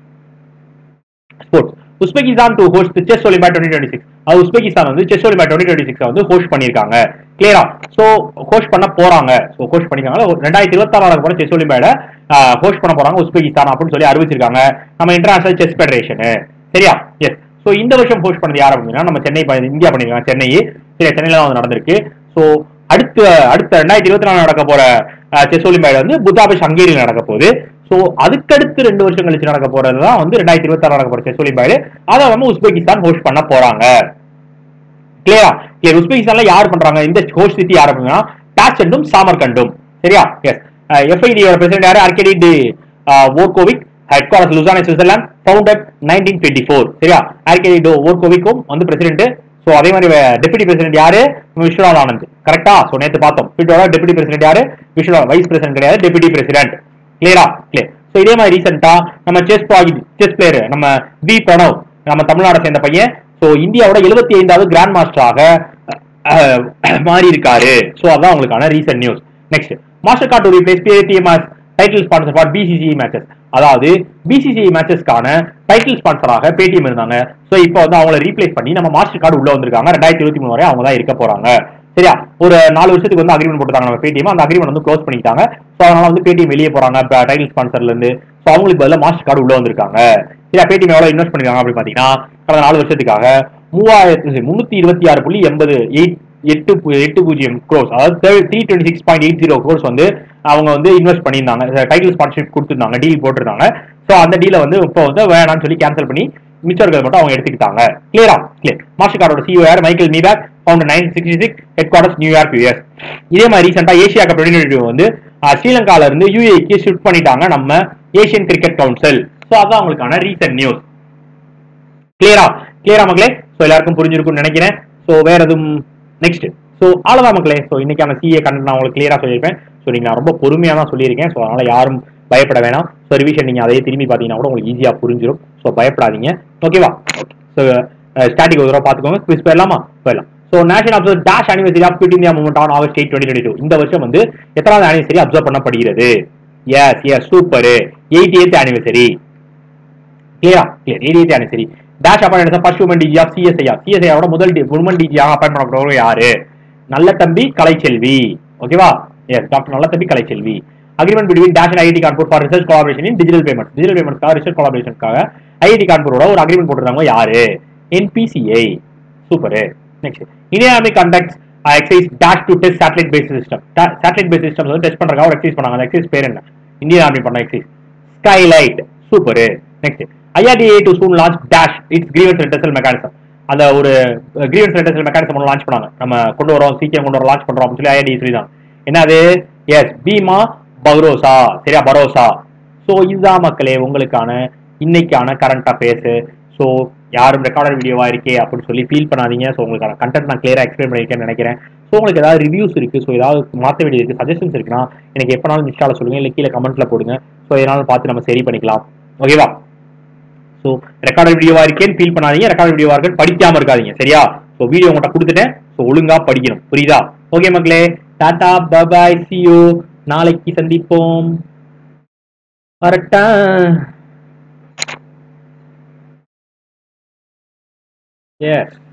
sports Uzbekistan to host chess Olympiad twenty twenty six அது உஸ்பெகிஸ்தான் வந்து chess Olympiad twenty twenty six வந்து ஹோஸ்ட் பண்ணியிருக்காங்க கிளியரா ஸோ ஹோஸ்ட் பண்ண போறாங்க ஸோ ஹோஸ்ட் பண்ணிருக்காங்க ரெண்டாயிரத்தி இருபத்தாறு கூட செஸ் ஒலிம்பியாட ஹோஸ்ட் பண்ண போறாங்க உஸ்பெகிஸ்தான் அப்படின்னு சொல்லி அறிவிச்சிருக்காங்க நம்ம இன்டர்நேஷனல் செஸ் ஃபெடரேஷன் சரியா எஸ் ஸோ இந்த வருஷம் ஹோஸ்ட் பண்ணது யார் அப்படின்னா நம்ம சென்னை ப- இந்தியா பண்ணிருக்காங்க சென்னை சரியா சென்னையில தான் வந்து நடந்திருக்கு ஸோ அடுத்த அடுத்த ரெண்டாயிரத்தி இருபத்தி நாலு நடக்க போற செஸ் ஒலிம்பியாட் வந்து புத்தாபேஷ் ஹங்கேரியில் நடக்க போகுது ஸோ அதுக்கடுத்து ரெண்டு வருஷம் கழிச்சு நடக்க போறது தான் வந்து ரெண்டாயிரத்தி இருபத்தாறு நடக்க போற செஸ் ஒலிம்பியாடு அதை வந்து உஸ்பெகிஸ்தான் ஹோஸ்ட் பண்ண போறாங்க கிளியரா கிளியர் உஸ்பெகிஸ்தான்ல யார் பண்றாங்க இந்த ஹோஸ்ட் சிட்டி யார் அப்படின்னா டாச்செண்டும் சாமர்கண்டும் சரியா எஸ் எஃப்ஐடியோட பிரசிடென்ட் யாரு Arkady Dvorkovich headquarters Lausanne Switzerland founded nineteen twenty four சரியா ஆர்கேடி டோ ஓர்கோவிக்கும் வந்து பிரசிடென்ட் ஸோ அதே மாதிரி டெபுட்டி பிரசிடென்ட் யாரு விஸ்வநாத் ஆனந்த் கரெக்டா ஸோ நேத்து பார்த்தோம் ஃபிட்டோட டெபுட்டி பிரசிடென்ட் யாரு விஸ்வநாத் வைஸ் பிரசிடென்ட் கிடையாது டெபுட்டி பிரசிடென்ட் கிளியரா கிளியர் ஸோ இதே மாதிரி ரீசெண்டா நம்ம செஸ் செஸ் பிளேயர் நம்ம வி பிரணவ் நம்ம தமிழ்நாடு சேர்ந்த பையன் ஸோ இந்தியாவோட எழுபத்தி ஐந்தாவது கிராண்ட் மாஸ்டராக அஹ், மாறி இருக்காரு ஸோ அதான் உங்களுக்கான recent news next Mastercard replace Paytm's title sponsor for BCCI matches அதாவது பிசிசிஐ மேட்சஸ்க்கான டைட்டில் ஸ்பான்சராக பேடிஎம் இருந்தாங்க ஸோ இப்போ வந்து அவங்கள ரீப்ளேஸ் பண்ணி நம்ம மாஸ்டர் கார்டு உள்ள வந்திருக்காங்க ரெண்டாயிரத்தி இருபத்தி மூணு வரை அவங்க தான் இருக்க போறாங்க சரியா ஒரு நாலு வருஷத்துக்கு வந்து அக்ரிமெண்ட் போட்டுருக்காங்க நம்ம பேடிஎம் அந்த அக்ரிமெண்ட் வந்து க்ளோஸ் பண்ணிட்டாங்க ஸோ அதனால வந்து பேடிஎம் வெளியே போறாங்க டைட்டில் ஸ்பான்சர்ல இருந்து ஸோ அவங்களுக்கு பதிலாக மாஸ்டர் கார்டு உள்ள வந்திருக்காங்க சரியா பேடிஎம் எவ்வளவு இன்வெஸ்ட் பண்ணிருக்காங்க அப்படின்னு பாத்தீங்கன்னா கடந்த நாலு வருஷத்துக்காக மூவாயிரத்தி முன்னூத்தி இருபத்தி ஆறு புள்ளி எண்பது எயிட் எட்டு பு- எட்டு பூஜ்ஜியம் க்ரோஸ் அதாவது three twenty six point eight zero crores வந்து அவங்க வந்து இன்வெஸ்ட் பண்ணியிருந்தாங்க டைட்டில் ஸ்பான்சர்ஷிப் கொடுத்துருந்தாங்க டீல் போட்டிருந்தாங்க ஸோ அந்த டீலை வந்து இப்போ வந்து வேணாம்னு சொல்லி கேன்சல் பண்ணி மிச்சம் இருக்கிறத மட்டும் அவங்க எடுத்துக்கிட்டாங்க கிளியரா கிளியர் மாஸ்டர் கார்டோட சிஓ யார் Michael Miebach founder nine sixty six headquarters New York US இதே மாதிரி ரீசெண்டா ஏசியா கப் டுவெண்ட்டி வந்து ஆஹ், ஸ்ரீலங்கால இருந்து யூஏக்கு ஷிஃப்ட் பண்ணிட்டாங்க நம்ம ஏசியன் கிரிக்கெட் கவுன்சில் ஸோ அதான் அவங்களுக்கான ரீசன்ட் நியூஸ் கிளியரா கிளியரா மக்களே ஸோ எல்லாருக்கும் புரிஞ்சிருக்கும்னு நினைக்கிறேன் ஸோ வேற எதுவும் நெக்ஸ்ட் ஸோ அவ்வளோதான் மக்களே ஸோ இன்னைக்கான சிஏ கண்டென்ட் நான் உங்களுக்கு கிளியரா சொல்லியிருப்பேன் ஸோ நீங்க நான் ரொம்ப பொறுமையாக தான் சொல்லியிருக்கேன் ஸோ அதனால யாரும் பயப்பட வேணாம் ஸோ ரிவிஷன் நீங்க அதையே திரும்பி பார்த்தீங்கன்னா கூட உங்களுக்கு ஈஸியாக புரிஞ்சிடும் ஸோ பயப்படாதீங்க ஓகேவா ஸோ ஸ்டாட்டிக் ஒரு தடவை பார்த்துக்கோங்க குவிஸ் போயிடலாமா போயிடலாம் so national observe dash anniversary of quit India movement on August eight twenty two இந்த வருஷம் வந்து எத்தனாவது அனிவர்சரி அப்சர்வ் பண்ணப்படுகிறது yes yes super eighty eighth anniversary கிளியரா clear eighty anniversary dash appoint first woman DG of CSIR சிஎஸ்ஐஆரோட முதல் உமன் டிஜியாக அப்பாயிண்ட் பண்ணப்படுறவங்க யாரு நல்ல தம்பி கலைச்செல்வி ஓகேவா S doctor Nallathamby Kalaiselvi agreement between dash and IIT Kanpur for research collaboration in digital payment digital பேமெண்ட்ஸ்க்காக ரிசர்ச் கொலாபரேஷனுக்காக ஐஐடி கான்பூரோட ஒரு அக்ரிமெண்ட் போட்டுருக்காங்க யாரு NPCI super next Indian army conducts exercise dash to test satellite based system satellite based system வந்து டெஸ்ட் பண்றதுக்காக ஒரு எக்ஸைஸ் பண்ணாங்க அந்த எக்ஸைஸ் பேர் என்ன இந்தியன் ஆர்மி பண்ண exercise skylight super next IRDA to soon launch dash its grievance redressal mechanism அந்த ஒரு கிரீவன்ஸ் ரெட்டசல் மெக்கானிசம் ஒன்று லான்ச் பண்ணாங்க நம்ம கொண்டு வரோம் சீக்கிரம் கொண்டு வர லான்ச் பண்றோம் அப்படின்னு சொல்லி ஐஆர்டி சொல்லி தான் என்னது எஸ் பீமா பரோசா சரியா பரோசா ஸோ இதுதான் மக்களே உங்களுக்கான இன்னைக்கான கரண்ட் அஃபேர்ஸ் ஸோ யாரும் ரெக்கார்டட் வீடியோவா இருக்கே அப்படின்னு சொல்லி ஃபீல் பண்ணாதீங்க ஸோ உங்களுக்கான கண்டென்ட் நான் கிளியரா எக்ஸ்பிளைன் பண்ணியிருக்கேன்னு நினைக்கிறேன் ஸோ உங்களுக்கு ஏதாவது ரிவ்யூஸ் இருக்கு ஸோ ஏதாவது மாற்ற வேண்டியது இருக்கு சஜஷன்ஸ் இருக்குன்னா எனக்கு எப்போனாலும் இன்ஸ்டால சொல்லுங்க இல்லை கீழே கமெண்ட்ல போடுங்க ஸோ இதனால பார்த்து நம்ம சரி பண்ணிக்கலாம் ஓகேவா ஸோ ரெக்கார்டட் வீடியோவா இருக்கேன்னு ஃபீல் பண்ணாதீங்க ரெக்கார்டட் வீடியோவா இருக்கு படிக்காம இருக்காதீங்க சரியா ஸோ வீடியோ உங்கள்கிட்ட கொடுத்துட்டேன் ஸோ ஒழுங்கா படிக்கணும் புரியுதா ஓகே மக்களே டாடா பபாய் சி யூ நாளைக்கு சந்திப்போம் கரெக்டா எஸ்